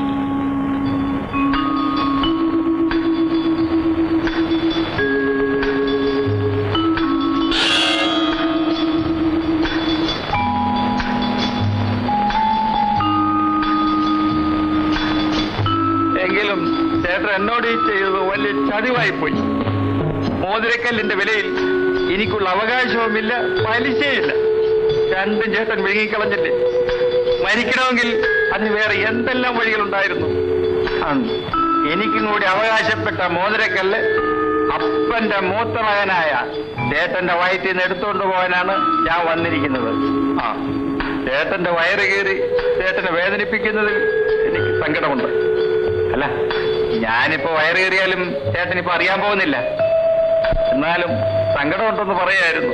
എങ്കിലും ചേട്ടൻ എന്നോട് ഈ ചെയ്തത് വലിയ ചതിവായി പോയി മോതിരക്കല്ലിന്റെ വിലയിൽ എനിക്കുള്ള അവകാശവുമില്ല പലിശയില്ല രണ്ടും ചേട്ടൻ വിഴുങ്ങിക്കളഞ്ഞില്ലേ മരിക്കണമെങ്കിൽ അതിന് വേറെ എന്തെല്ലാം വഴികളുണ്ടായിരുന്നു ആണ്. എനിക്കും കൂടി അവകാശപ്പെട്ട മോതിരക്കല്ല് അപ്പന്റെ മൂത്ത മകനായ ചേട്ടന്റെ വയറ്റിൽ നിന്ന് എടുത്തുകൊണ്ട് പോകാനാണ് ഞാൻ വന്നിരിക്കുന്നത് ആ ചേട്ടന്റെ വയറ് കീറി ചേട്ടനെ വേദനിപ്പിക്കുന്നതിൽ എനിക്ക് സങ്കടമുണ്ട് അല്ല ഞാനിപ്പോ വയറ് കീറിയാലും ചേട്ടനിപ്പോ അറിയാൻ പോകുന്നില്ല എന്നാലും സങ്കടമുണ്ടെന്ന് പറയായിരുന്നു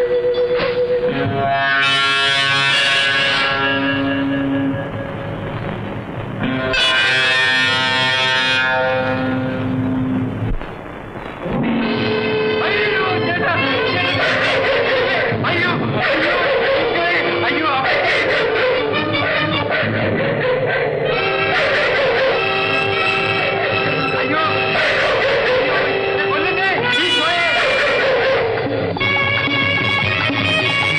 അയ്യോ ചേട്ടാ ചേട്ടാ. അയ്യോ അയ്യോ അയ്യോ അയ്യോ കൊല്ലട്ടെ ഈ കോയെ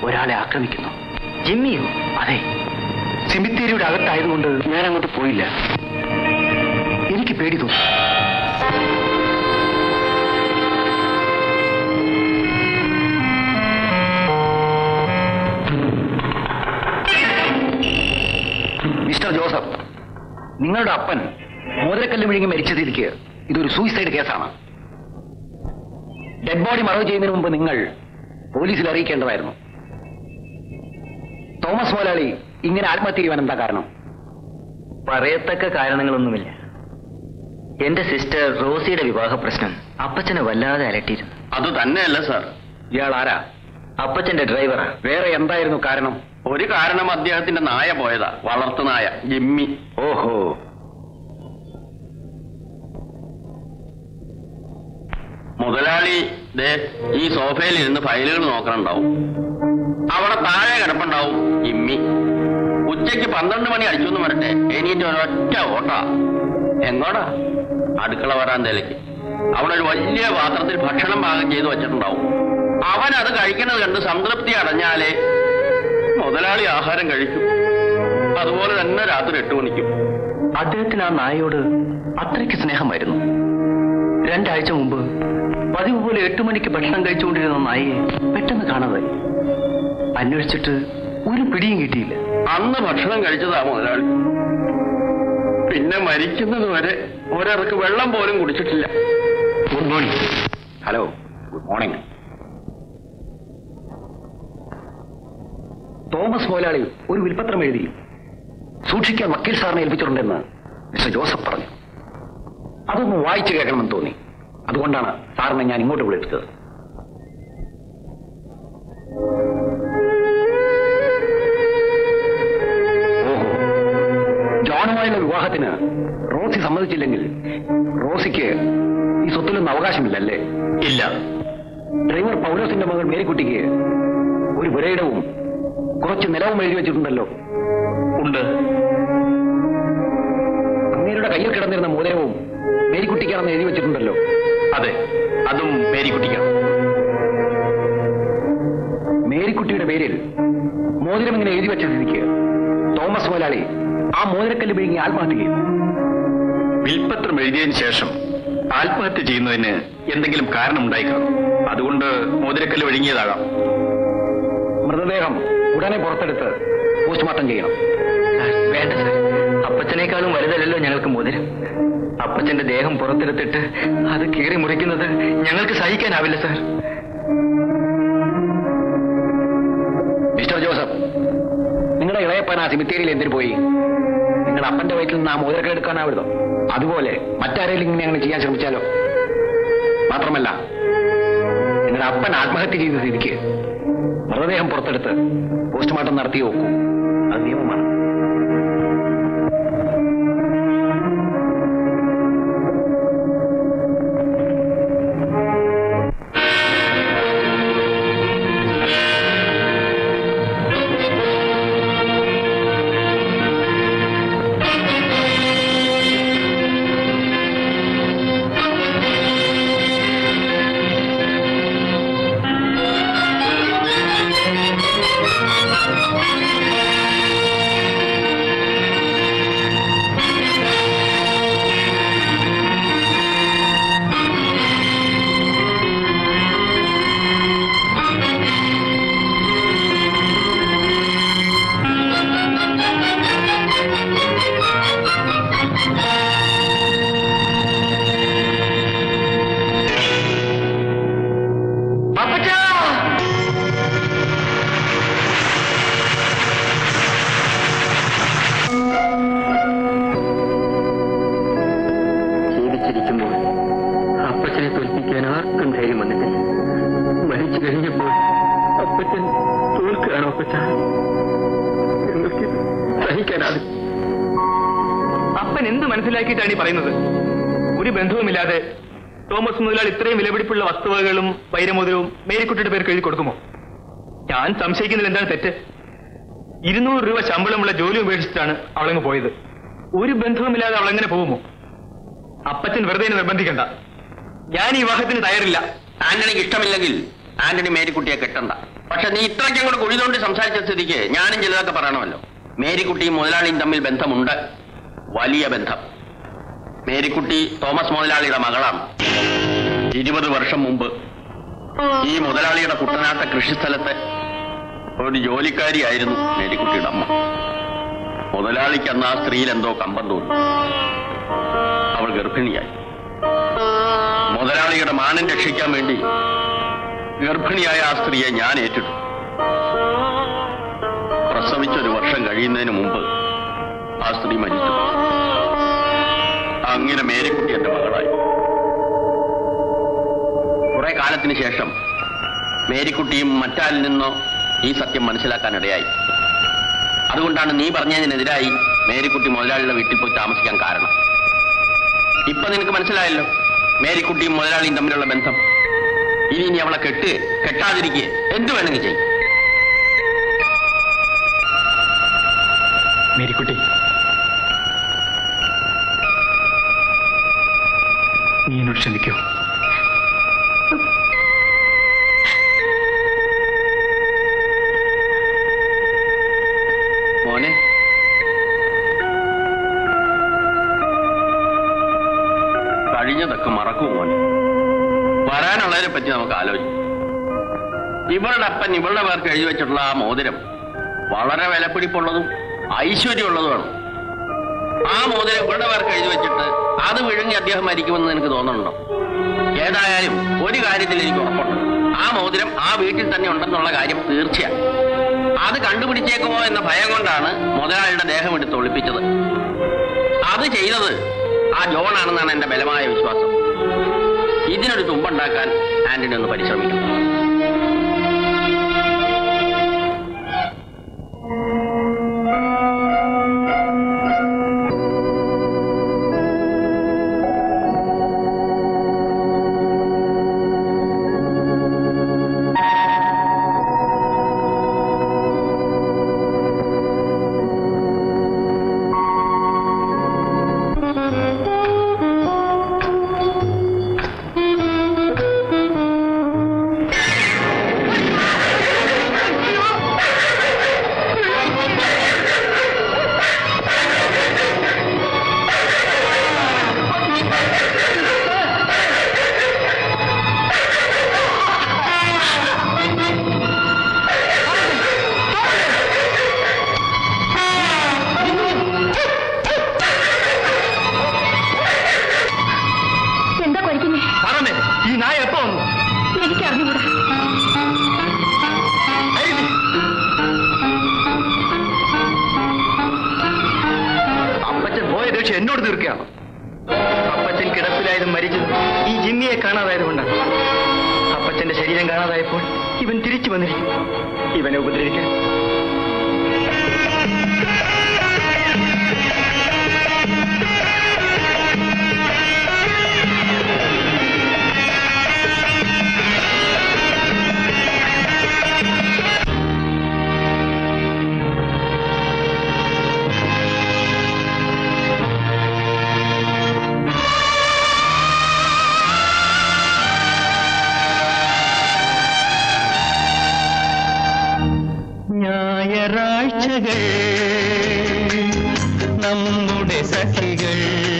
ഒരാളെ ആക്രമിക്കുന്നു ജിമ്മിയോ അതെ സെമിത്തേരിയുടെ അകത്തായതുകൊണ്ട് ഞാൻ അങ്ങോട്ട് പോയില്ല എനിക്ക് പേടി തോന്നി മിസ്റ്റർ ജോസഫ് നിങ്ങളുടെ അപ്പൻ മോതിരക്കല്ല് വിഴുങ്ങി മരിച്ചതിരിക്ക് ഇതൊരു സൂയിസൈഡ് കേസാണ് ഡെഡ് ബോഡി മറവ് ചെയ്യുന്നതിന് മുമ്പ് നിങ്ങൾ പോലീസിൽ അറിയിക്കേണ്ടതായിരുന്നു തോമസ് മോലാളി ഇങ്ങനെ ആത്മഹത്യ ചെയ്യുവാൻ എന്താ കാരണം പറയത്തക്ക കാരണങ്ങളൊന്നുമില്ല എന്റെ സിസ്റ്റർ റോസിയുടെ വിവാഹ പ്രശ്നം അപ്പച്ചനെ വല്ലാതെ അലട്ടിയിരുന്നു അത് തന്നെയല്ല സാർ ഇയാൾ ആരാ അപ്പച്ചന്റെ ഡ്രൈവറാ വേറെ എന്തായിരുന്നു കാരണം ഒരു കാരണം അദ്ദേഹത്തിന്റെ നായ പോയതാ വളർത്തു നായ ജിമ്മി ഓഹോ മുതലാളി ദേ ഈ സോഫയിൽ ഇരുന്ന് ഫയലുകൾ നോക്കണുണ്ടാവും അവിടെ താഴെ കിടപ്പുണ്ടാവും ജിമ്മി ഉച്ചയ്ക്ക് പന്ത്രണ്ട് മണി അടിച്ചൊന്ന് വരട്ടെ എണീറ്റ് ഒരൊറ്റ ഓട്ടാ എങ്ങോടാ അടുക്കള വരാന്തയിലേക്ക് അവിടെ ഒരു വലിയ പാത്രത്തിൽ ഭക്ഷണം പാകം ചെയ്ത് വെച്ചിട്ടുണ്ടാവും അവൻ അത് കഴിക്കുന്നത് കണ്ട് സംതൃപ്തി അടഞ്ഞാലേ മുതലാളി ആഹാരം കഴിക്കും അതുപോലെ തന്നെ രാത്രി എട്ട് മണിക്കും അദ്ദേഹത്തിന് ആ നായയോട് അത്രയ്ക്ക് സ്നേഹമായിരുന്നു രണ്ടാഴ്ച മുമ്പ് പതിവ് പോലെ എട്ടു മണിക്ക് ഭക്ഷണം കഴിച്ചുകൊണ്ടിരുന്ന നായയെ പെട്ടെന്ന് കാണാതായി അന്വേഷിച്ചിട്ട് ഒരു പിടിയും കിട്ടിയില്ല അന്ന് ഭക്ഷണം കഴിച്ചതാ മുതലാളി പിന്നെ മരിക്കുന്നത് വരെ ഒരിറക്ക് വെള്ളം പോലും കുടിച്ചിട്ടില്ല good morning hello good morning Thomas മോലാളി ഒരു വിൽപ്പത്രം എഴുതി സൂക്ഷിക്കാൻ വക്കീൽ സാറിനെ ഏൽപ്പിച്ചിട്ടുണ്ടെന്ന് മിസ്റ്റർ ജോസഫ് പറഞ്ഞു അതൊന്ന് വായിച്ചു കേൾക്കണമെന്ന് തോന്നി അതുകൊണ്ടാണ് സാറിനെ ഞാൻ ഇങ്ങോട്ട് വിളിച്ചത് ഓഹോ ജോണുമായുള്ള വിവാഹത്തിന് റോസി സമ്മതിച്ചില്ലെങ്കിൽ റോസിക്ക് ഈ സ്വത്തിലൊന്നും അവകാശമില്ലല്ലേ ഇല്ല ഡ്രൈവർ പൗലോസിന്റെ മകൾ മേരിക്കുട്ടിക്ക് ഒരു പുരയിടവും കുറച്ച് നിലവും എഴുതി വെച്ചിട്ടുണ്ടല്ലോ ഉണ്ട് അങ്ങേരുടെ കയ്യിൽ കിടന്നിരുന്ന മോതിരവും മേരിക്കുട്ടിക്കാണെന്ന് എഴുതി വെച്ചിട്ടുണ്ടല്ലോ അതെ അതും മേരിക്കുട്ടിക്കാണ് മേരിക്കുട്ടിയുടെ പേരിൽ മോതിരം ഇങ്ങനെ എഴുതി വെച്ച സ്ഥിതിക്ക് തോമസ് മുതലാളി ആ മോതിരക്കല്ല് വിഴുങ്ങി ആത്മഹത്യ ചെയ്യും വിൽപ്പത്രം എഴുതിയതിനു ശേഷം ആത്മഹത്യ ചെയ്യുന്നതിന് എന്തെങ്കിലും കാരണം ഉണ്ടായിക്കണം അതുകൊണ്ട് മോതിരക്കല്ല് ഒഴുങ്ങിയതാകാം മൃതദേഹം ഉടനെ പുറത്തെടുത്ത് പോസ്റ്റ്മോർട്ടം ചെയ്യണം വേണ്ട സാർ അപ്പച്ചനേക്കാളും വലുതല്ലല്ലോ ഞങ്ങൾക്ക് മോതിരം അപ്പച്ചന്റെ ദേഹം പുറത്തെടുത്തിട്ട് അത് കീറി മുറിക്കുന്നത് ഞങ്ങൾക്ക് സഹിക്കാനാവില്ല സാർ മിസ്റ്റർ ജോസഫ് നിങ്ങളുടെ ഇളയപ്പൻ ആ സിമിത്തേരിയിൽ എന്തിനു പോയി നിങ്ങളുടെ അപ്പന്റെ വയറ്റിൽ നിന്ന് ആ മോതിരക്ക എടുക്കാനാവില്ലോ അതുപോലെ മറ്റാരെങ്കിലും ഇങ്ങനെ അങ്ങനെ ചെയ്യാൻ ശ്രമിച്ചാലോ മാത്രമല്ല നിങ്ങളുടെ അപ്പൻ ആത്മഹത്യ ചെയ്ത സ്ഥിതിക്ക് മൃതദേഹം പുറത്തെടുത്ത് പോസ്റ്റ്മോർട്ടം നടത്തി നോക്കൂ അത് നിയമമാണ് ജീവിച്ചിരിക്കുമ്പോൾ അപ്പച്ചനെ തോൽപ്പിക്കാൻ ആർക്കും ധൈര്യം വന്നിട്ടില്ല മരിച്ചു കഴിഞ്ഞപ്പോൾ അപ്പച്ചൻ തോൽക്കുകയാണോ അപ്പച്ച ഞങ്ങൾക്ക് സഹിക്കാനാകും അപ്പൻ എന്ത് മനസ്സിലാക്കിയിട്ടാണ് ഈ പറയുന്നത് ഒരു ബന്ധവുമില്ലാതെ തോമസ് മുതലാൾ ഇത്രയും വിലപിടിപ്പുള്ള വസ്തുവകകളും വൈരമോതിരവും മേരിക്കുട്ടിയുടെ പേർക്ക് എഴുതി കൊടുക്കുമോ ഞാൻ സംശയിക്കുന്നതിൽ എന്താണ് തെറ്റ് ഇരുന്നൂറ് രൂപ ശമ്പളമുള്ള ജോലി ഉപേക്ഷിച്ചിട്ടാണ് അവളങ്ങ് പോയത് ഒരു ബന്ധവുമില്ലാതെ അവളെങ്ങനെ പോകുമോ അപ്പച്ചൻ വെറുതെ എന്നെ നിർബന്ധിക്കണ്ട ഞാൻ ഈ വിവാഹത്തിന് തയ്യാറില്ല ആന്റണിക്ക് ഇഷ്ടമില്ലെങ്കിൽ ആന്റണി മേരിക്കുട്ടിയെ കെട്ടണ്ട പക്ഷെ നീ ഇത്രയ്ക്ക് അങ്ങോട്ട് കുഴി തോണ്ടി സംസാരിച്ച സ്ഥിതിക്ക് ഞാനും ചിലതൊക്കെ പറയണമല്ലോ മേരിക്കുട്ടിയും മുതലാളിയും തമ്മിൽ ബന്ധമുണ്ട് വലിയ ബന്ധം മേരിക്കുട്ടി തോമസ് മുതലാളിയുടെ മകളാണ് ഇരുപത് വർഷം മുമ്പ് ഈ മുതലാളിയുടെ കുട്ടനാട്ട കൃഷിസ്ഥലത്ത് ഒരു ജോലിക്കാരിയായിരുന്നു മേരിക്കുട്ടിയുടെ അമ്മ മുതലാളിക്ക് അന്ന് ആ സ്ത്രീയിൽ എന്തോ കമ്പം തോന്നി അവൾ ഗർഭിണിയായി മുതലാളിയുടെ മാനം രക്ഷിക്കാൻ വേണ്ടി ഗർഭിണിയായ ആ സ്ത്രീയെ ഞാൻ ഏറ്റെടുത്തു പ്രസവിച്ചൊരു വർഷം കഴിയുന്നതിന് മുമ്പ് ആ സ്ത്രീ മരിച്ചു അങ്ങനെ മേരിക്കുട്ടി എന്റെ മകളായി കുറെ കാലത്തിന് ശേഷം മേരിക്കുട്ടിയും മറ്റാരിൽ നിന്നോ ഈ സത്യം മനസ്സിലാക്കാനിടയായി അതുകൊണ്ടാണ് നീ പറഞ്ഞതിനെതിരായി മേരിക്കുട്ടി മുതലാളിയുടെ വീട്ടിൽ പോയി താമസിക്കാൻ കാരണം ഇപ്പൊ നിനക്ക് മനസ്സിലായല്ലോ മേരിക്കുട്ടിയും മുതലാളിയും തമ്മിലുള്ള ബന്ധം ഇനി നീ അവളെ കെട്ട് കെട്ടാതിരിക്കുക എന്ത് വേണമെങ്കിൽ ചെയ്യും മേരിക്കുട്ടി നീ എന്നോട് ക്ഷമിക്കൂ മോനെ കഴിഞ്ഞതൊക്കെ മറക്കും മോനെ വരാനുള്ളതിനെ പറ്റി നമുക്ക് ആലോചിക്കാം ഇവളുടെ അപ്പൻ ഇവളുടെ പേർക്ക് എഴുതി വെച്ചിട്ടുള്ള ആ മോതിരം വളരെ വിലപിടിപ്പുള്ളതും ഐശ്വര്യമുള്ളതുമാണ് ആ മോതിരം ഇവളുടെ പേർക്ക് എഴുതി വെച്ചിട്ട് അത് വിഴുങ്ങി അദ്ദേഹം മരിക്കുമെന്ന് എനിക്ക് തോന്നുന്നുണ്ടോ ഏതായാലും ഒരു കാര്യത്തിൽ എനിക്ക് ഉറപ്പുണ്ട് ആ മോതിരം ആ വീട്ടിൽ തന്നെ ഉണ്ടെന്നുള്ള കാര്യം തീർച്ചയാണ് അത് കണ്ടുപിടിച്ചേക്കുമോ എന്ന ഭയം കൊണ്ടാണ് മുതലാളിയുടെ ദേഹം എടുത്ത് ഒളിപ്പിച്ചത് അത് ചെയ്തത് ആ ജോൺ ആണെന്നാണ് എന്റെ ബലമായ വിശ്വാസം ഇതിനൊരു തുമ്പുണ്ടാക്കാൻ ആന്റണി ഒന്ന് പരിശ്രമിക്കണം എന്താ പഠിക്കുന്നേ പറഞ്ഞേ ഈ നായ എപ്പോ വന്നു എനിക്കറിഞ്ഞുകൂടാ അപ്പച്ചൻ പോയ ദേഷ്യം എന്നോട് തീർക്കുകയാണ് അപ്പച്ചൻ കിടപ്പിലായത് മരിച്ചത് ഈ ജിമ്മിയെ കാണാതായത് കൊണ്ടാണ് അപ്പച്ചന്റെ ശരീരം കാണാതായപ്പോൾ ഇവൻ തിരിച്ചു വന്നിരിക്കും ഇവനെ ഉപദ്രവിക്കാൻ ഞായറാഴ്ചകൾ നമ്മുടെ സഖികൾ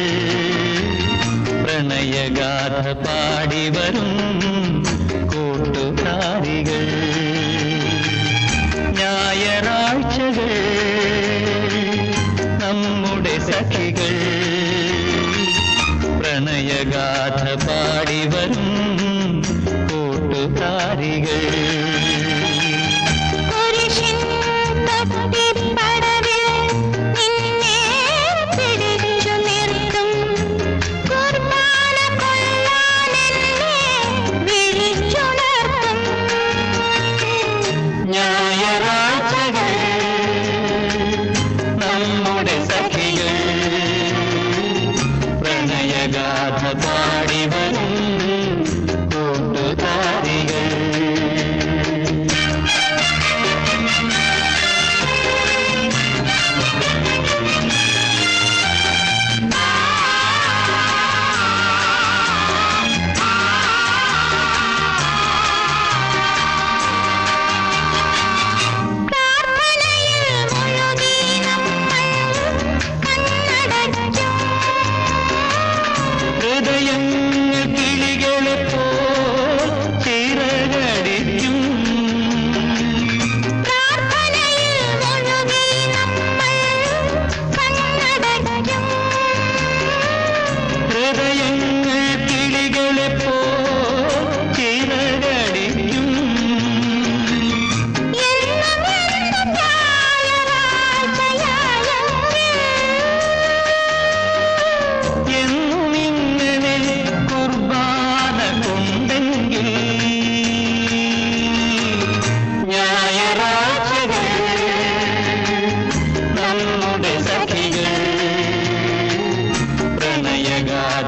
പ്രണയഗാഥ പാടി വരും കൂട്ടുകാരികൾ ഞായറാഴ്ചകൾ നമ്മുടെ സഖികൾ പ്രണയഗാഥ പാടി വരും കൂട്ടുകാരികൾ കുരിശിൻ തൊട്ടിപ്പടവിൽ നിന്നെ പിടിച്ചു നിർത്തും കുർബാന കൊള്ളാനെന്നെ വിളിച്ചുണർത്തും ഞായറാഴ്ചകൾ നമ്മുടെ സഖികൾ പ്രണയഗാഥ പാടി വരും കൂട്ടുകാരികൾ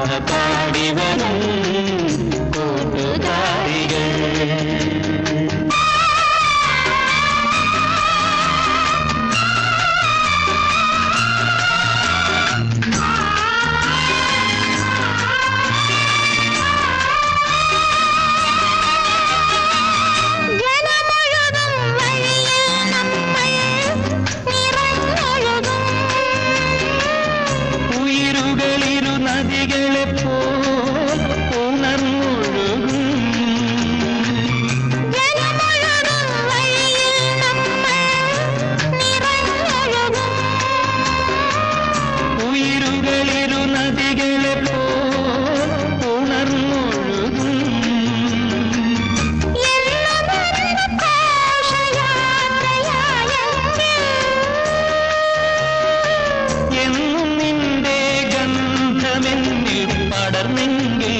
പ്രണയഗാഥ പാടി വരും കൂട്ടുകാരികൾ ജനമൊഴുകും വഴിയിൽ നമ്മൾ നിറഞ്ഞൊഴുകും ഉയരുകളിരു നദികളെ പോൽ ഉണർന്നൊഴുകും ജനമൊഴുകും വഴിയിൽ നമ്മൾ നിറഞ്ഞൊഴുകും ഉയരുകളിരു നദികളെ പോൽ ഉണർന്നൊഴുകും എന്നതൊരു ഘോഷയാത്രയായെങ്കിൽ എന്നും നിന്റെ ഗന്ധമെന്നിൽ പടർന്നെങ്കിൽ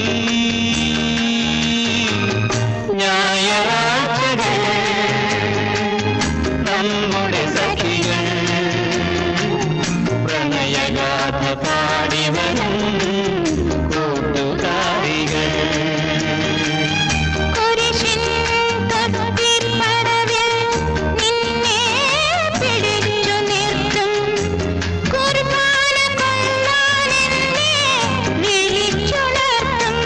ഞായറാഴ്ചകൾ നമ്മുടെ സഖികൾ പ്രണയഗാഥ പാടി വരും കൂട്ടുകാരികൾ കുരിശിൻ തൊട്ടിപ്പടവിൽ നിന്നെ പിടിച്ചു നിർത്തും കുർബാന കൊള്ളാൻ എന്നെ വിളിച്ചുണർത്തും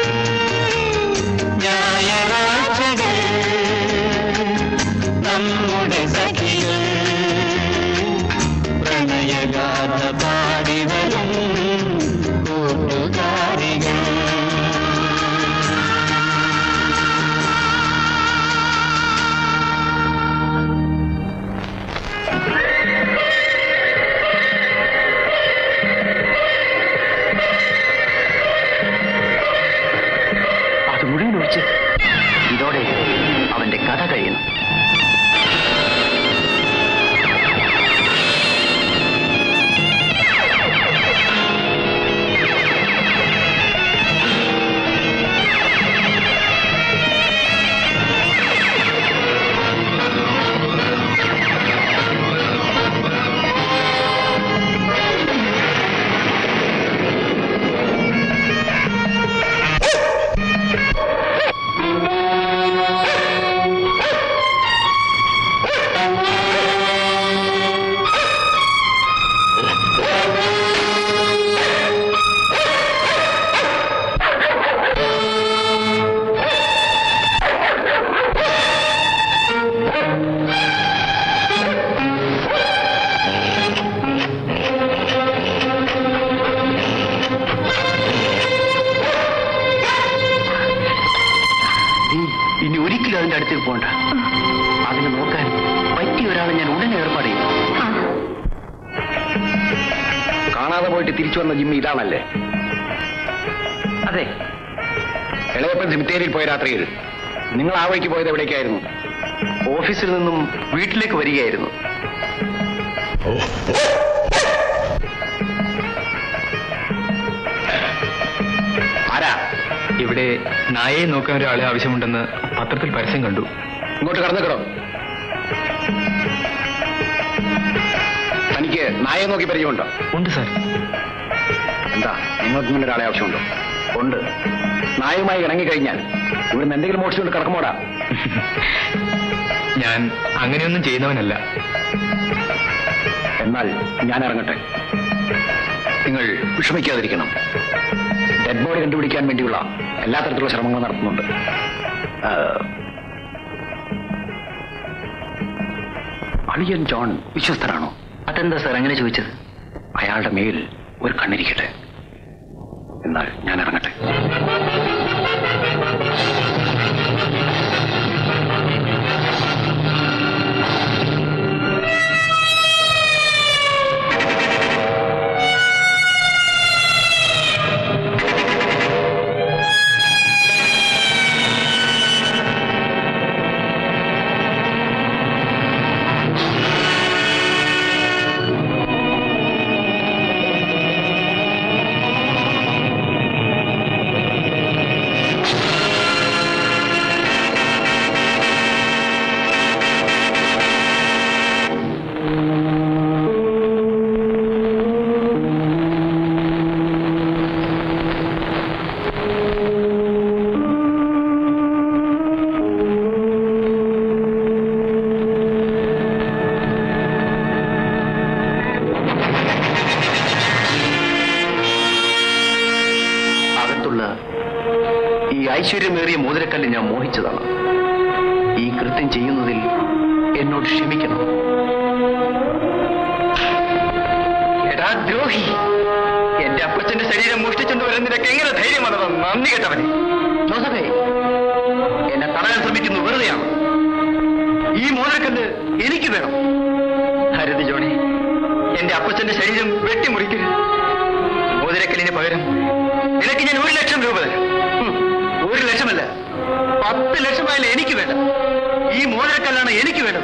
ഞായറാഴ്ചകൾ നമ്മുടെ സഖികൾ പ്രണയഗാഥ പാടി വരും കൂട്ടുകാരികൾ അത് മുഴുവൻ ഒഴിച്ച് ഇതോടെ അവന്റെ കഥ കഴിയണം നീ ഇനി ഒരിക്കലും അതിന്റെ അടുത്തേക്ക് പോണ്ട അതിനെ നോക്കാൻ പറ്റിയ ഒരാളെ ഞാൻ ഉടനെ ഏർപ്പാട് ചെയ്യും കാണാതെ പോയിട്ട് തിരിച്ചു വന്ന ജിമ്മി ഇതാണല്ലേ അതെ ഇളയപ്പൻ സിമിത്തേരിയിൽ പോയ രാത്രിയിൽ നിങ്ങൾ ആ വഴിക്ക് പോയത് എവിടേക്കായിരുന്നു ഓഫീസിൽ നിന്നും വീട്ടിലേക്ക് വരികയായിരുന്നു ആരാ ഇവിടെ നായയെ നോക്കാൻ ഒരാളെ ആവശ്യമുണ്ടെന്ന് പത്രത്തിൽ പരസ്യം കണ്ടു ഇങ്ങോട്ട് കടന്നുകിടോ തനിക്ക് നായെ നോക്കി പരിചയമുണ്ടോ ഉണ്ട് സാർ എന്താ നിങ്ങൾക്ക് ഇങ്ങനെ ഒരാളെ ആവശ്യമുണ്ടോ ഉണ്ട് നായുമായി ഇണങ്ങിക്കഴിഞ്ഞാൽ ഇവിടുന്ന് എന്തെങ്കിലും മോഷിച്ചുകൊണ്ട് കിടക്കുമോടാ ഞാൻ അങ്ങനെയൊന്നും ചെയ്യുന്നവനല്ല എന്നാൽ ഞാൻ ഇറങ്ങട്ടെ നിങ്ങൾ വിഷമിക്കാതിരിക്കണം ഡെഡ് ബോഡി കണ്ടുപിടിക്കാൻ വേണ്ടിയുള്ള എല്ലാ തരത്തിലുള്ള ശ്രമങ്ങളും നടത്തുന്നുണ്ട് ആ, അളിയൻ ജോൺ വിശ്വസ്തനാണോ അതെന്താ സാർ അങ്ങനെ ചോദിച്ചത് അയാളുടെ മേൽ ഒരു കണ്ണിരിക്കട്ടെ എന്നാൽ ഞാൻ ഇറങ്ങട്ടെ ഈ ഐശ്വര്യമേറിയ മോതിരക്കല്ല് ഞാൻ മോഹിച്ചതാണ് ഈ കൃത്യം ചെയ്യുന്നതിൽ എന്നോട് ക്ഷമിക്കണം എടാ ദ്രോഹി എന്റെ അപ്പച്ചന്റെ ശരീരം മോഷ്ടിച്ചെന്ന് വരാൻ നിനക്ക് എങ്ങനെ ധൈര്യം വന്നത് നന്ദി കേട്ടവനെ ജോസഫേ എന്നെ തടയാൻ ശ്രമിക്കുന്നു വെറുതെയാണ് ഈ മോതിരക്കല്ല് എനിക്ക് വേണം ഹരിതി ജോണി എന്റെ അപ്പച്ചന്റെ ശരീരം വെട്ടിമുറിക്കരുത് മോതിരക്കല്ലിന് പകരം നിനക്ക് ഞാൻ ഒരു ലക്ഷം രൂപ തരാം ഹും, ഒരു ലക്ഷമല്ല പത്ത് ലക്ഷമായാലും എനിക്ക് വേണ്ട ഈ മോതിരക്കല്ലാണ് എനിക്ക് വേണ്ടത്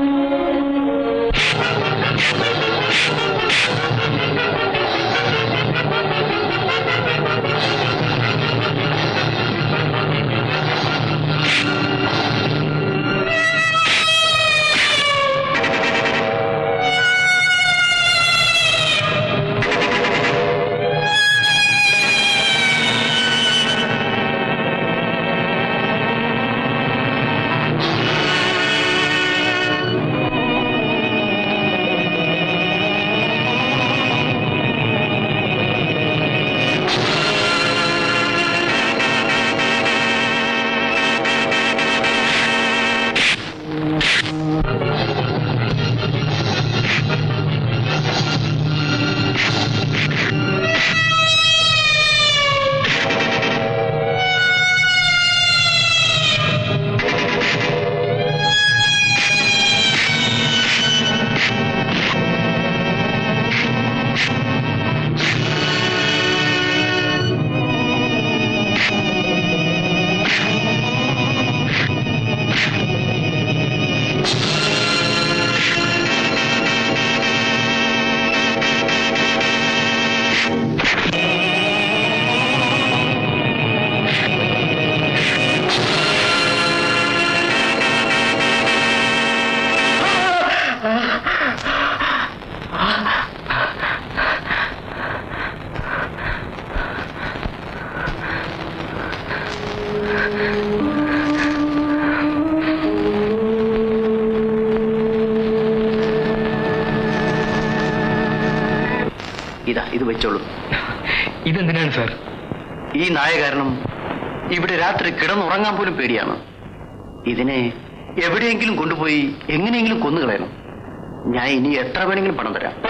ഇതാ ഇത് വെച്ചോളൂ ഇതെന്തിനാണ് സാർ ഈ നായ കാരണം ഇവിടെ രാത്രി കിടന്നുറങ്ങാൻ പോലും പേടിയാണ് ഇതിനെ എവിടെയെങ്കിലും കൊണ്ടുപോയി എങ്ങനെയെങ്കിലും കൊന്നുകളയണം ഞാൻ ഇനി എത്ര വേണമെങ്കിലും പണം തരാം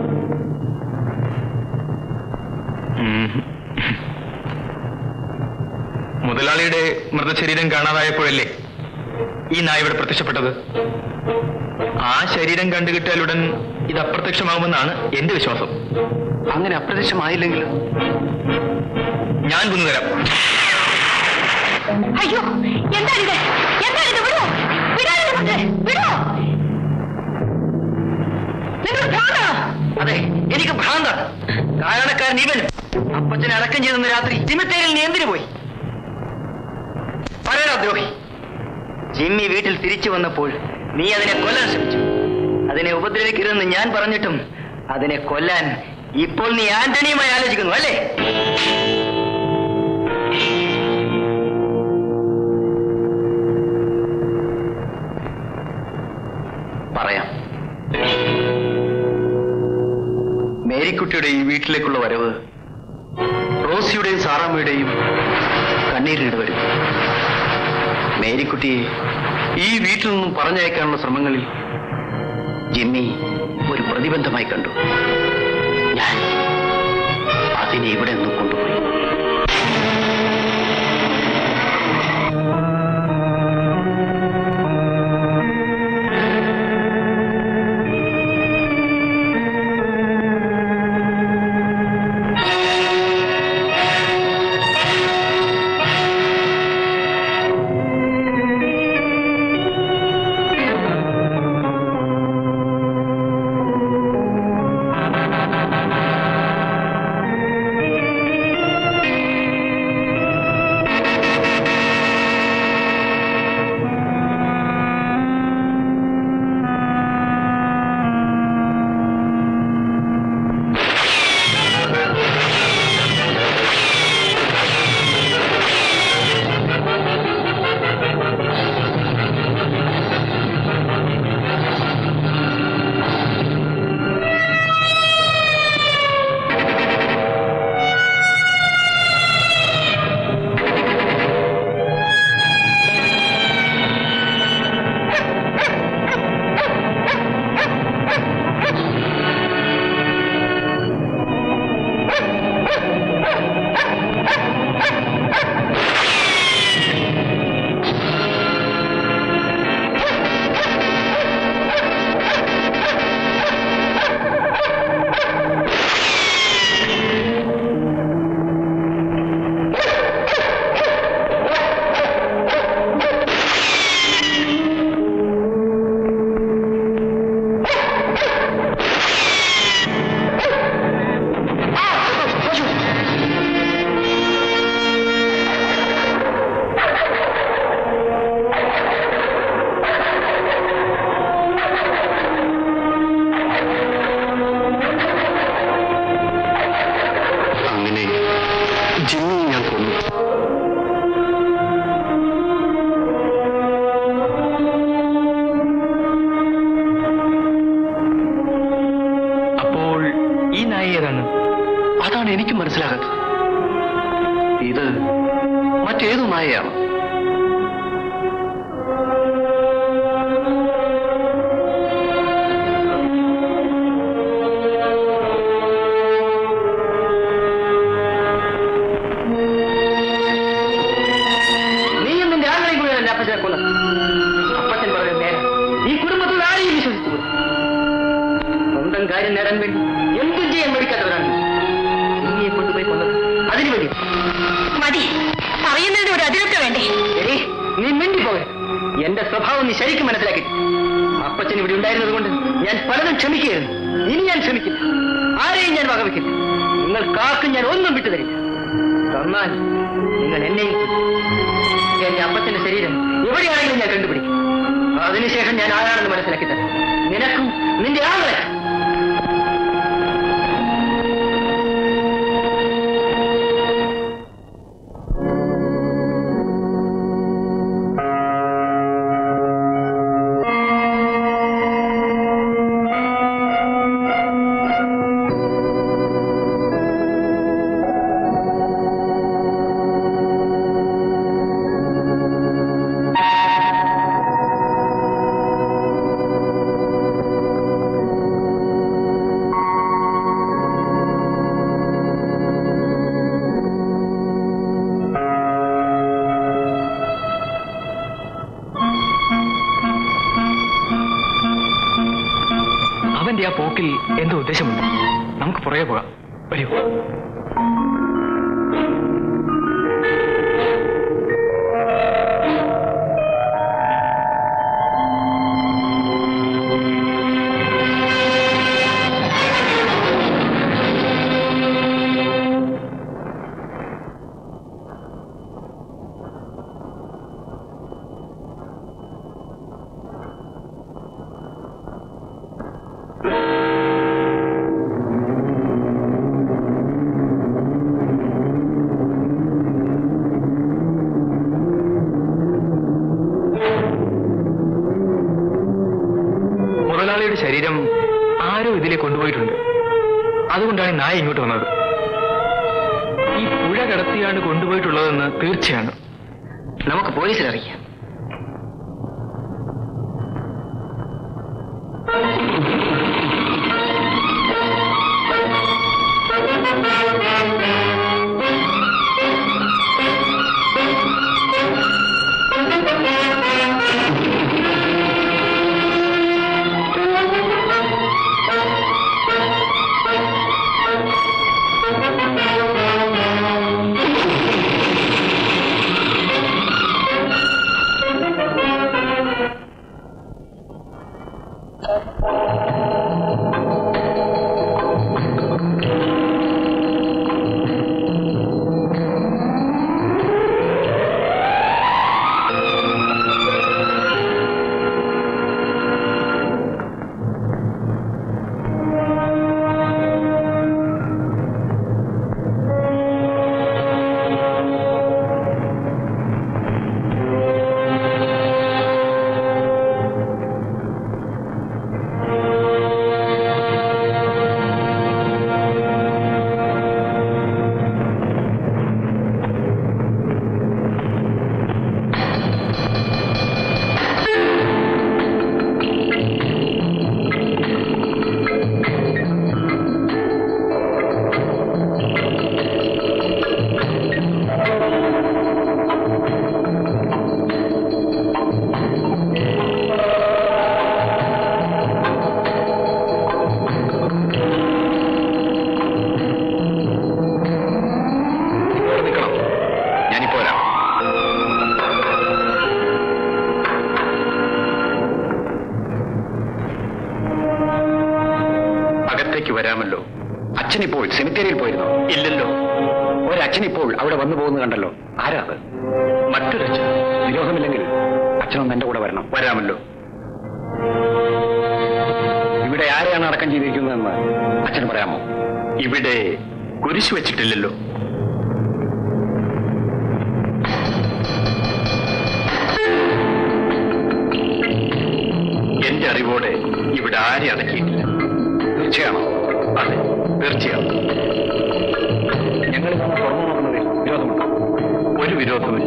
മുതലാളിയുടെ മൃതശരീരം കാണാതായപ്പോഴല്ലേ ഈ നായ ഇവിടെ പ്രത്യക്ഷപ്പെട്ടത് ആ ശരീരം കണ്ടുകിട്ടിയാലുടൻ ഇത് അപ്രത്യക്ഷമാകുമെന്നാണ് എന്റെ വിശ്വാസം അങ്ങനെ അപ്രത്യക്ഷമായില്ലെങ്കിൽ ഞാൻ കൊന്നുതരാം അയ്യോ എന്താണിത് എന്താണിത് വിടോ വിടാനിത് കൊണ്ട് വിടോ നിങ്ങൾ ഭ്രാന്താ അതെ എനിക്ക് ഭ്രാന്താണ് കാരണക്കാരൻ ഇവൻ അപ്പച്ചനെ അടക്കം ചെയ്തെന്ന് രാത്രി ജിമ്മത്തേരിൽ നീ എന്തിനു പോയി പറയടാ ദ്രോഹി ജിമ്മി വീട്ടിൽ തിരിച്ചു വന്നപ്പോൾ നീ അതിനെ കൊല്ലാൻ ശ്രമിച്ചു അതിനെ ഉപദ്രവിക്കരുതെന്ന് ഞാൻ പറഞ്ഞിട്ടും അതിനെ കൊല്ലാൻ ഇപ്പോൾ നീ ആന്റണിയുമായി ആലോചിക്കുന്നു അല്ലേ പറയാം മേരിക്കുട്ടിയുടെ ഈ വീട്ടിലേക്കുള്ള വരവ് റോസിയുടെയും സാറാമ്മയുടെയും കണ്ണീരിനിട വരും മേരിക്കുട്ടിയെ ഈ വീട്ടിൽ നിന്നും പറഞ്ഞയക്കാനുള്ള ശ്രമങ്ങളിൽ ജിമ്മി ഒരു പ്രതിബന്ധമായി കണ്ടു ഞാൻ അതിനെ ഇവിടെ നിന്ന് കൊണ്ടുപോയി ജിമ്മിയെ ഞാൻ കൊന്നു അപ്പോൾ ഈ നായ ഏതാണ് അതാണ് എനിക്ക് മനസ്സിലാകാത്തത് ഇത് മറ്റേതു നായയാണ് നീയും നിന്റെ ആങ്ങളെയും കൂടെ എന്റെ അപ്പച്ചനെ കൊന്നത് അപ്പച്ചൻ പറഞ്ഞ നേരം ഈ കുടുംബത്തിൽ ആരെയും വിശ്വസിച്ചു സ്വന്തം കാര്യം നേടാൻ വേണ്ടി എന്തും ചെയ്യാൻ മടിക്കാത്തവരാണ് നീയെ കൊണ്ടുപോയി കൊന്നത് അതിനു വേണ്ടി മതി പറയുന്നതിന് ഒരു അതിരൊക്കെ വേണ്ടേ എടീ, നീ മിണ്ടിപ്പോകരുത് എന്റെ സ്വഭാവം നീ ശരിക്കും മനസ്സിലാക്കി അപ്പച്ചൻ ഇവിടെ ഉണ്ടായിരുന്നത് കൊണ്ട് ഞാൻ പലതും ക്ഷമിക്കുകയായിരുന്നു ഇനി ഞാൻ ക്ഷമിക്കില്ല ആരെയും ഞാൻ വകവെക്കില്ല നിങ്ങൾക്കാർക്കും ഞാൻ ഒന്നും വിട്ടുതരില്ല തന്നാൽ നിങ്ങൾ എന്നെയും കൊല്ലും. എന്റെ അപ്പച്ചന്റെ ശരീരം എവിടെയാണെങ്കിലും ഞാൻ കണ്ടുപിടിക്കും അതിനുശേഷം ഞാൻ ആരാണെന്ന് മനസ്സിലാക്കി തരാം നിനക്കും നിന്റെ ആങ്ങളെ അവന്റെ ആ പോക്കിൽ എന്തോ ഉദ്ദേശമുണ്ട് നമുക്ക് പുറകെ പോകാം വരൂ മുതലാളിയുടെ ശരീരം ആരോ ഇതിലെ കൊണ്ടുപോയിട്ടുണ്ട് അതുകൊണ്ടാണ് ഈ നായ ഇങ്ങോട്ട് വന്നത് ഈ പുഴ കടത്തിയാണ് കൊണ്ടുപോയിട്ടുള്ളതെന്ന് തീർച്ചയാണ് നമുക്ക് പോലീസിൽ അറിയിക്കാം ഇവിടെ നിൽക്കണം ഞാനിപ്പോ വരാം അകത്തേക്ക് വരാമല്ലോ അച്ഛനിപ്പോൾ സെമിത്തേരിയിൽ പോയിരുന്നോ ഇല്ലല്ലോ ഒരച്ഛനിപ്പോൾ അവിടെ വന്നു പോകുന്നത് കണ്ടല്ലോ ആരാ അത് മറ്റൊരച്ഛൻ വിരോധമില്ലെങ്കിൽ അച്ഛനൊന്ന് എന്റെ കൂടെ വരണം വരാമല്ലോ ഇവിടെ ആരെയാണ് അടക്കം ചെയ്തിരിക്കുന്നതെന്ന് അച്ഛന് പറയാമോ ഇവിടെ കുരിശു വെച്ചിട്ടില്ലല്ലോ അറിവോടെ ഇവിടെ ആരെ അടക്കിയിട്ടില്ല തീർച്ചയാണോ അതെ തീർച്ചയാണ് ഞങ്ങൾ ഇതൊന്ന് തുറന്നു നോക്കുന്നതിൽ വിരോധമുണ്ടോ ഒരു വിരോധവുമില്ല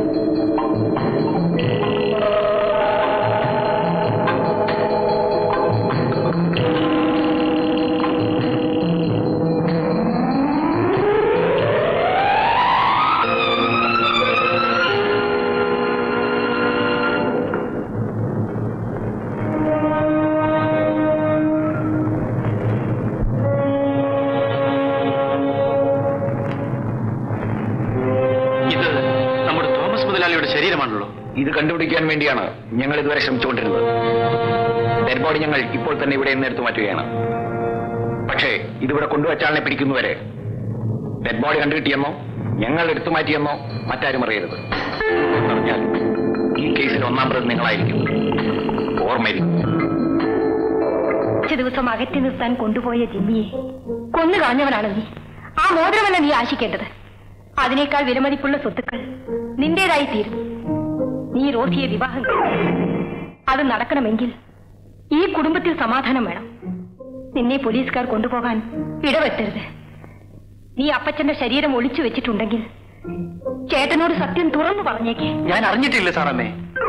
ഇത് നമ്മുടെ തോമസ് മുതലാളിയുടെ ശരീരമാണല്ലോ ഇത് കണ്ടുപിടിക്കാൻ വേണ്ടിയാണ് ഞങ്ങൾ ഇതുവരെ ശ്രമിച്ചുകൊണ്ടിരുന്നത് ഡെഡ് ബോഡി ഞങ്ങൾ ഇപ്പോൾ തന്നെ ഇവിടെ നിന്ന് എടുത്തു മാറ്റുകയാണ് പക്ഷേ ഇതിവിടെ കൊണ്ടുവച്ചാളിനെ പിടിക്കുന്നവരെ ഡെഡ് ബോഡി കണ്ടുകിട്ടിയെന്നോ ഞങ്ങൾ എടുത്തു മാറ്റിയെന്നോ മറ്റാരും അറിയരുത് പറഞ്ഞാൽ ഈ കേസിൽ ഒന്നാം പ്രതി നിങ്ങളായിരിക്കും ഓർമ്മയിരിക്കും കുറച്ച് ദിവസം അകറ്റി നിർത്താൻ കൊണ്ടുപോയ ജിമ്മിയെ കൊന്നു കളഞ്ഞവനാണ് നീ ആ മോതിരമല്ല നീ ആശിക്കേണ്ടത് അതിനേക്കാൾ വിലമതിപ്പുള്ള സ്വത്തുക്കൾ നിന്റേതായി തീരും നീ റോസിയെ വിവാഹം കഴിക്കണം. അത് നടക്കണമെങ്കിൽ ഈ കുടുംബത്തിൽ സമാധാനം വേണം നിന്നെ പോലീസുകാർ കൊണ്ടുപോകാൻ ഇടവെട്ടരുത് നീ അപ്പച്ചന്റെ ശരീരം ഒളിച്ചു വെച്ചിട്ടുണ്ടെങ്കിൽ ചേട്ടനോട് സത്യം തുറന്നു പറഞ്ഞേക്കേ ഞാൻ അറിഞ്ഞിട്ടില്ല സാറമ്മേ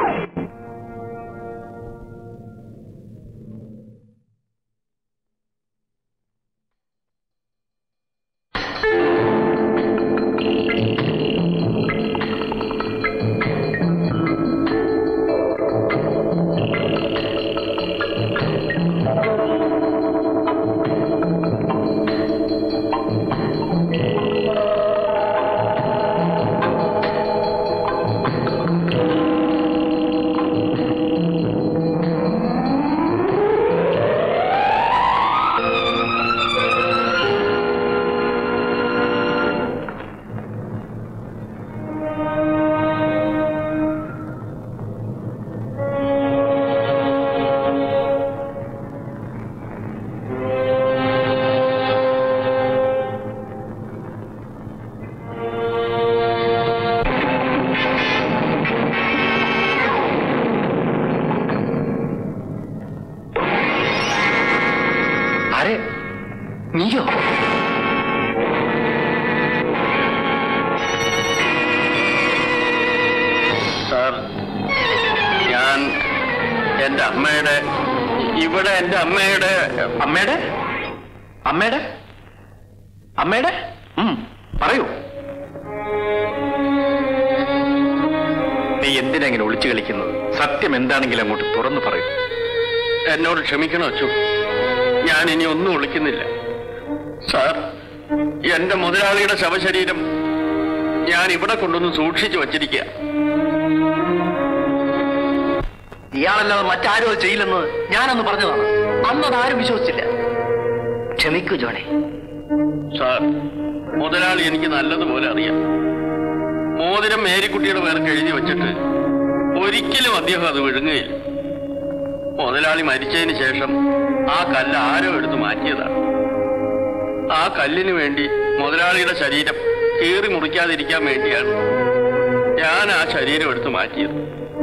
ആരെ നീയോ സാർ ഞാൻ എന്റെ അമ്മയുടെ ഇവിടെ എന്റെ അമ്മയുടെ അമ്മയുടെ അമ്മയുടെ അമ്മയുടെ ഉം, പറയൂ നീ എന്തിനാ ഇങ്ങനെ ഒളിച്ചു കളിക്കുന്നത് സത്യം എന്താണെങ്കിലും അങ്ങോട്ട് തുറന്നു പറയൂ എന്നോട് ക്ഷമിക്കണം അച്ചു ഞാൻ ഇനി ഒന്നും വിളിക്കുന്നില്ല സാർ എന്റെ മുതലാളിയുടെ ശവശരീരം ഞാൻ ഇവിടെ കൊണ്ടൊന്ന് സൂക്ഷിച്ചു വച്ചിരിക്കുക ഇയാളല്ലാതെ മറ്റാരും അത് ചെയ്യില്ലെന്ന് ഞാനന്ന് പറഞ്ഞതാണ് അന്നത് ആരും വിശ്വസിച്ചില്ല ക്ഷമിക്കൂ ജോണേ സാർ മുതലാളി എനിക്ക് നല്ലതുപോലെ അറിയാം മോതിരം മേരിക്കുട്ടിയുടെ പേർക്ക് എഴുതി വെച്ചിട്ട് ഒരിക്കലും അദ്ദേഹം അത് വിഴുങ്ങുകയില്ല മുതലാളി മരിച്ചതിന് ശേഷം ആ കല്ല് ആരോ എടുത്ത് മാറ്റിയതാണ് ആ കല്ലിന് വേണ്ടി മുതലാളിയുടെ ശരീരം കീറി മുറിക്കാതിരിക്കാൻ വേണ്ടിയാണ് ഞാൻ ആ ശരീരം എടുത്ത് മാറ്റിയത്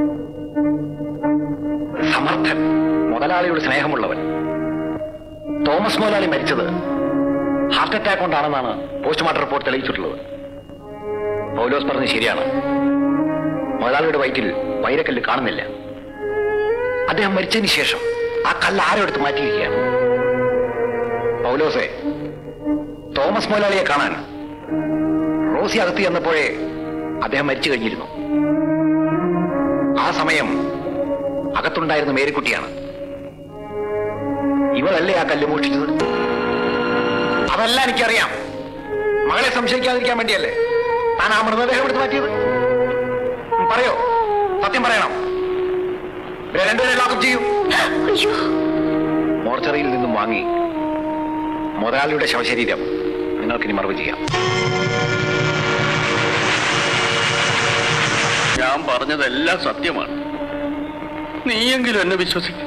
സമർത്ഥൻ മുതലാളിയുടെ സ്നേഹമുള്ളവൻ തോമസ് മുതലാളി മരിച്ചത് ഹാർട്ട് അറ്റാക്ക് കൊണ്ടാണെന്നാണ് പോസ്റ്റ്മോർട്ടം റിപ്പോർട്ട് തെളിയിച്ചിട്ടുള്ളത് പൗലോസ് പറഞ്ഞത് ശരിയാണ് മുതലാളിയുടെ വയറ്റിൽ വൈരക്കല്ല് കാണുന്നില്ല അദ്ദേഹം മരിച്ചതിന് ശേഷം ആ കല്ല് ആരോ എടുത്ത് മാറ്റിയിരിക്കുകയാണ് പൗലോസെ തോമസ് മുതലാളിയെ കാണാൻ റോസി അകത്ത് ചെന്നപ്പോഴേ അദ്ദേഹം മരിച്ചു കഴിഞ്ഞിരുന്നു ആ സമയം അകത്തുണ്ടായിരുന്ന മേരിക്കുട്ടിയാണ് ഇവളല്ലേ ആ കല്ല് മോഷ്ടിച്ചത് അതല്ല എനിക്കറിയാം മകളെ സംശയിക്കാതിരിക്കാൻ വേണ്ടിയല്ലേ താൻ ആ മൃതദേഹം എടുത്ത് മാറ്റിയത് ഉം, പറയോ സത്യം പറയണം ഇവരെ രണ്ടുപേരെ ലോക്കപ്പ് ചെയ്യൂ മോർച്ചറിയിൽ നിന്നും വാങ്ങി മുതലാളിയുടെ ശവശരീരം നിങ്ങൾക്കിനി മറവ് ചെയ്യാം ഞാൻ പറഞ്ഞതെല്ലാം സത്യമാണ് നീയെങ്കിലും എന്നെ വിശ്വസിക്കും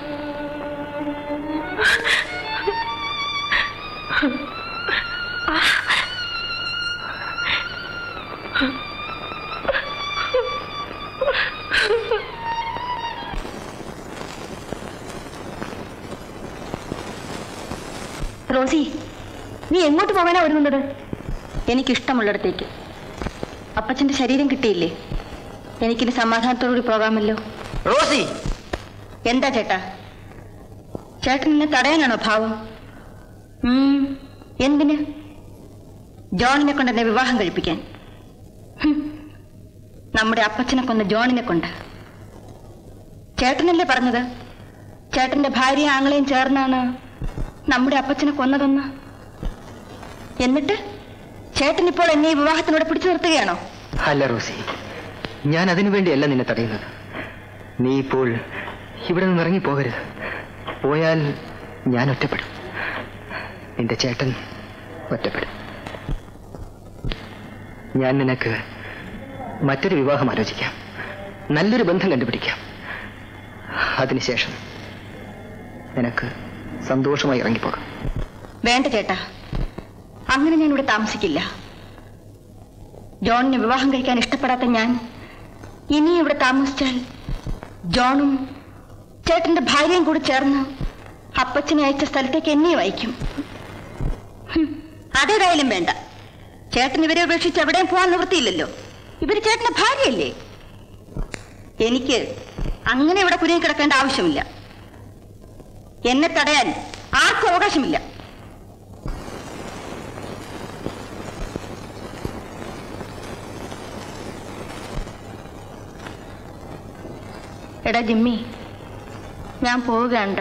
എങ്ങോട്ട് പോകാനാ ഒരുങ്ങുന്നത് എനിക്കിഷ്ടമുള്ളിടത്തേക്ക് അപ്പച്ചന്റെ ശരീരം കിട്ടിയില്ലേ എനിക്കിനി സമാധാനത്തോടുകൂടി പോകാമല്ലോ റോസി എന്താ ചേട്ടാ ചേട്ടൻ എന്നെ തടയാനാണോ ഭാവം ഉം, എന്തിന് ജോണിനെ കൊണ്ട് എന്നെ വിവാഹം കഴിപ്പിക്കാൻ ഹും, നമ്മുടെ അപ്പച്ചനെ കൊന്ന ജോണിനെ കൊണ്ട് ചേട്ടനല്ലേ പറഞ്ഞത് ചേട്ടന്റെ ഭാര്യ ആങ്ങളെയും ചേർന്നാണ് നമ്മുടെ അപ്പച്ചനെ കൊന്നതെന്ന് എന്നിട്ട് ചേട്ടൻ ഇപ്പോൾ എന്നെ ഈ വിവാഹത്തിനോട് പിടിച്ചു നിർത്തുകയാണോ അല്ല റോസി ഞാൻ അതിനു വേണ്ടിയല്ല നിന്നെ തടയുന്നത് നീ ഇപ്പോൾ ഇവിടെ നിന്ന് ഇറങ്ങി പോകരുത് പോയാൽ ഞാൻ ഒറ്റപ്പെടും നിന്റെ ചേട്ടൻ ഒറ്റപ്പെടും ഞാൻ നിനക്ക് മറ്റൊരു വിവാഹം ആലോചിക്കാം നല്ലൊരു ബന്ധം കണ്ടുപിടിക്കാം അതിനുശേഷം നിനക്ക് സന്തോഷമായി ഇറങ്ങിപ്പോകാം വേണ്ട ചേട്ടാ അങ്ങനെ ഞാൻ ഇവിടെ താമസിക്കില്ല ജോണിനെ വിവാഹം കഴിക്കാൻ ഇഷ്ടപ്പെടാത്ത ഞാൻ ഇനി ഇവിടെ താമസിച്ചാൽ ജോണും ചേട്ടന്റെ ഭാര്യയും കൂടി ചേർന്ന് അപ്പച്ചനെ അയച്ച സ്ഥലത്തേക്ക് എന്നെയും അയക്കും ഹും, അതേതായാലും വേണ്ട ചേട്ടൻ ഇവരെ ഉപേക്ഷിച്ച് എവിടെയും പോകാൻ നിവൃത്തിയില്ലല്ലോ ഇവര് ചേട്ടന്റെ ഭാര്യയല്ലേ എനിക്ക് അങ്ങനെ ഇവിടെ കുരുങ്ങി കിടക്കേണ്ട ആവശ്യമില്ല എന്നെ തടയാൻ ആർക്കും അവകാശമില്ല എടാ ജിമ്മി ഞാൻ പോവുകയാണ്ട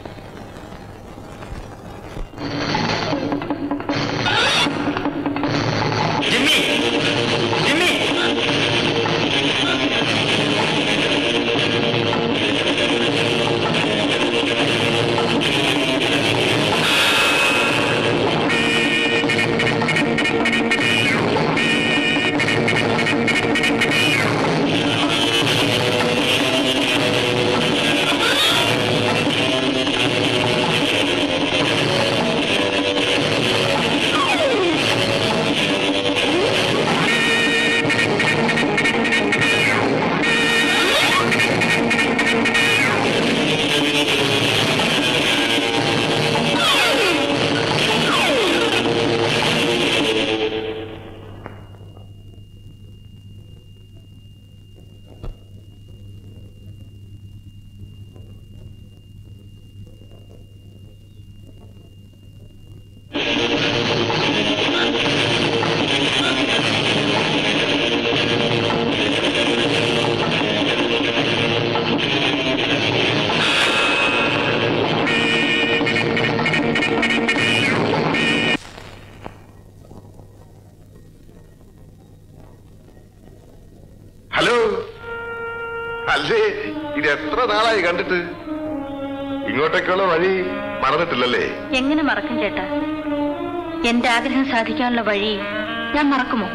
ഹലോ അല്ലേ ഇത് എത്ര നാളായി കണ്ടിട്ട് ഇങ്ങോട്ടേക്കുള്ള വഴി മറന്നിട്ടില്ലല്ലേ എങ്ങനെ മറക്കും ചേട്ടാ എന്റെ ആഗ്രഹം സാധിക്കാനുള്ള വഴി ഞാൻ മറക്കുമോ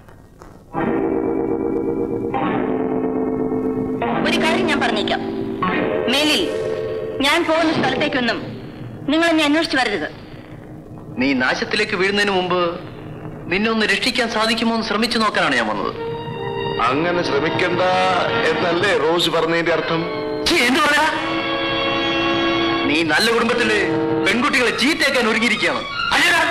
ഒരു കാര്യം ഞാൻ പറഞ്ഞേക്കാം മേലിൽ ഞാൻ പോകുന്ന സ്ഥലത്തേക്കൊന്നും നിങ്ങൾ എന്നെ അന്വേഷിച്ചു വരരുത് നീ നാശത്തിലേക്ക് വീഴുന്നതിന് മുമ്പ് നിന്നെ ഒന്ന് രക്ഷിക്കാൻ സാധിക്കുമോ എന്ന് ശ്രമിച്ചു നോക്കാനാണ് ഞാൻ വന്നത് അങ്ങനെ ശ്രമിക്കണ്ട എന്നല്ലേ റോസ് പറഞ്ഞതിന്റെ അർത്ഥം ഛീ, എന്ത് പറയാ നീ നല്ല കുടുംബത്തില് പെൺകുട്ടികളെ ചീത്തയാക്കാൻ ഒരുങ്ങിയിരിക്കുകയാണ് അല്ലടാ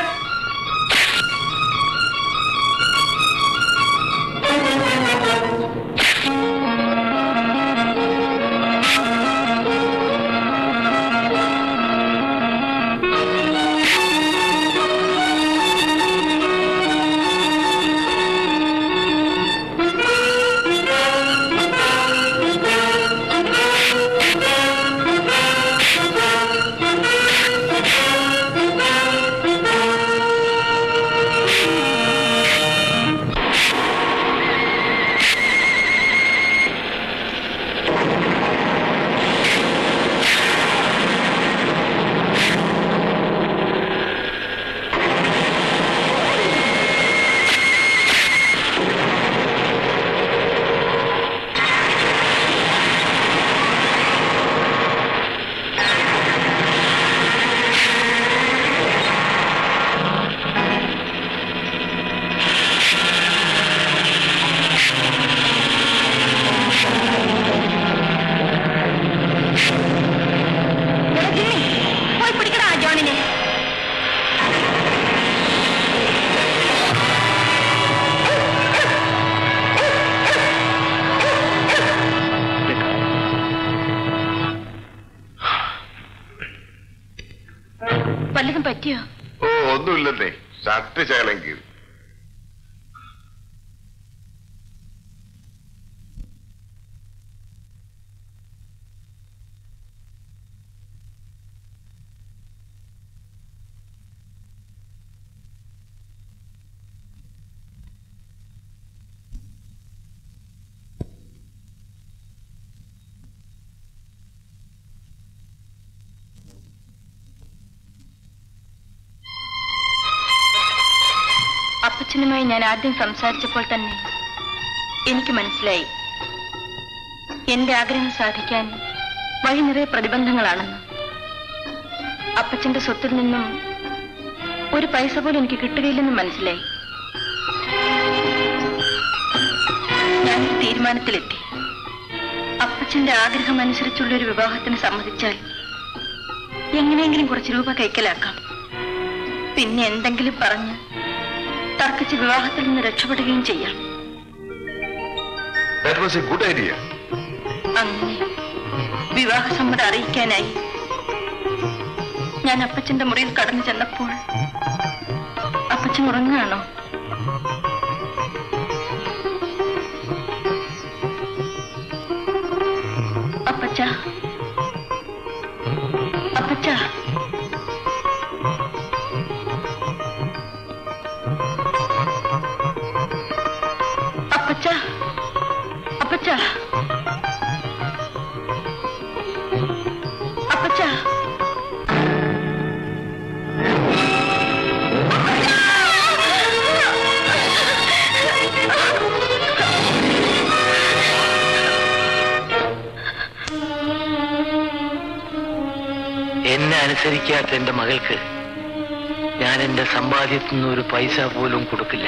Thank you. ഒന്നുമില്ലെന്നേ ഷർട്ട് ശകലം കീറി അപ്പച്ചനുമായി ഞാൻ ആദ്യം സംസാരിച്ചപ്പോൾ തന്നെ എനിക്ക് മനസ്സിലായി എന്റെ ആഗ്രഹം സാധിക്കാൻ വഴി നിറയെ പ്രതിബന്ധങ്ങളാണെന്ന് അപ്പച്ചന്റെ സ്വത്തിൽ നിന്നും ഒരു പൈസ പോലും എനിക്ക് കിട്ടുകയില്ലെന്ന് മനസ്സിലായി ഞാൻ ഒരു തീരുമാനത്തിലെത്തി അപ്പച്ചന്റെ ആഗ്രഹം അനുസരിച്ചുള്ള ഒരു വിവാഹത്തിന് സമ്മതിച്ചാൽ എങ്ങനെയെങ്കിലും കുറച്ച് രൂപ കൈക്കലാക്കാം പിന്നെ എന്തെങ്കിലും പറഞ്ഞ് തർക്കിച്ച് വിവാഹത്തിൽ നിന്ന് രക്ഷപ്പെടുകയും ചെയ്യാം that was a good idea അങ്ങനെ വിവാഹസമ്മതം അറിയിക്കാനായി ഞാൻ അപ്പച്ചന്റെ മുറിയിൽ കടന്നു ചെന്നപ്പോൾ അപ്പച്ചൻ ഉറങ്ങുകയാണോ അപ്പച്ച അപ്പച്ച അപ്പച്ച അപ്പച്ച അപ്പച്ച എന്നെ അനുസരിക്കാത്ത എന്റെ മകൾക്ക് ഞാൻ എന്റെ സമ്പാദ്യത്തിൽ നിന്ന് ഒരു പൈസ പോലും കൊടുക്കില്ല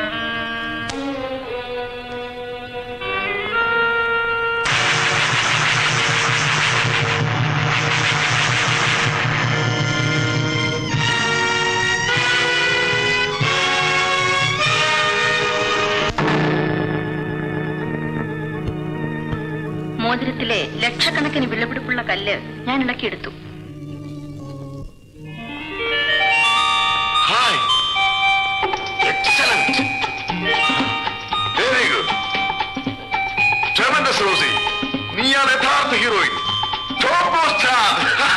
മോതിരത്തിലെ ലക്ഷക്കണക്കിന് വിലപിടിപ്പുള്ള കല്ല് ഞാൻ ഇളക്കിയെടുത്തു hi excellent very good tremendous Rosy നീയാണ് യഥാർത്ഥ heroine top star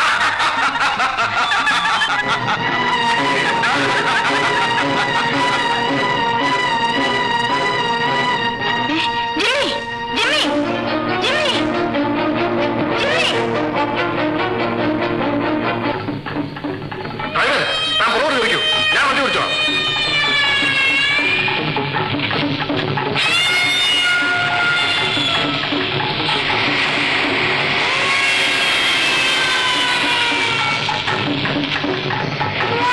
Jimmy Jimmy Jimmy Jimmy driver ഞാൻ പുറകോട്ട് ചോദിക്കൂ ഞാൻ വണ്ടി വിളിച്ചോ ആ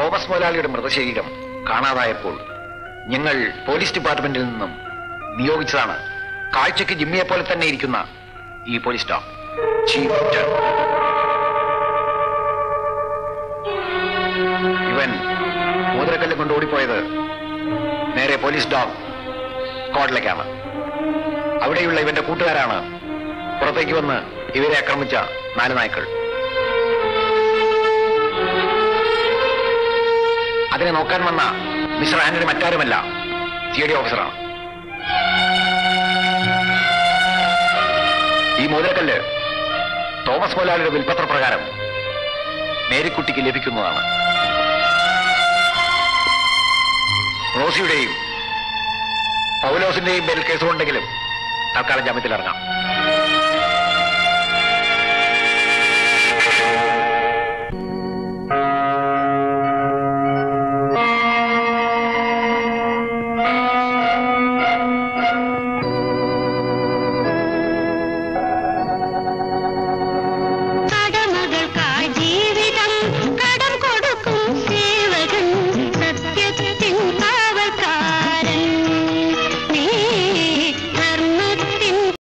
തോമസ് മുതലാളിയുടെ മൃതശരീരം കാണാതായപ്പോൾ ഞങ്ങൾ പോലീസ് ഡിപ്പാർട്ട്മെന്റിൽ നിന്നും നിയോഗിച്ചതാണ് കാഴ്ചയ്ക്ക് ജിമ്മിയെ പോലെ തന്നെ ഇരിക്കുന്ന ഈ പോലീസ് സ്റ്റാഫ് ചീഫ് വിക്ടർ. ഇവൻ മോതിരക്കല്ല് കൊണ്ട് ഓടിപ്പോയത് നേരെ പോലീസ് ഡോഗ് സ്ക്വാഡിലേക്കാണ് അവിടെയുള്ള ഇവന്റെ കൂട്ടുകാരാണ് പുറത്തേക്ക് വന്ന് ഇവരെ ആക്രമിച്ച നാല് നായ്ക്കൾ അതിനെ നോക്കാൻ വന്ന മിസ്റ്റർ ആന്റണി മറ്റാരുമല്ല സി ഡി ഓഫീസറാണ് ഈ മോതിരക്കല്ല് തോമസ് മുതലാളിയുടെ വിൽപ്പത്ര പ്രകാരം മേരിക്കുട്ടിക്ക് ലഭിക്കുന്നതാണ് റോസിയുടെയും പൗലോസിന്റെയും പേരിൽ കേസുണ്ടെങ്കിലും തൽക്കാലം ജാമ്യത്തിൽ ഇറങ്ങാം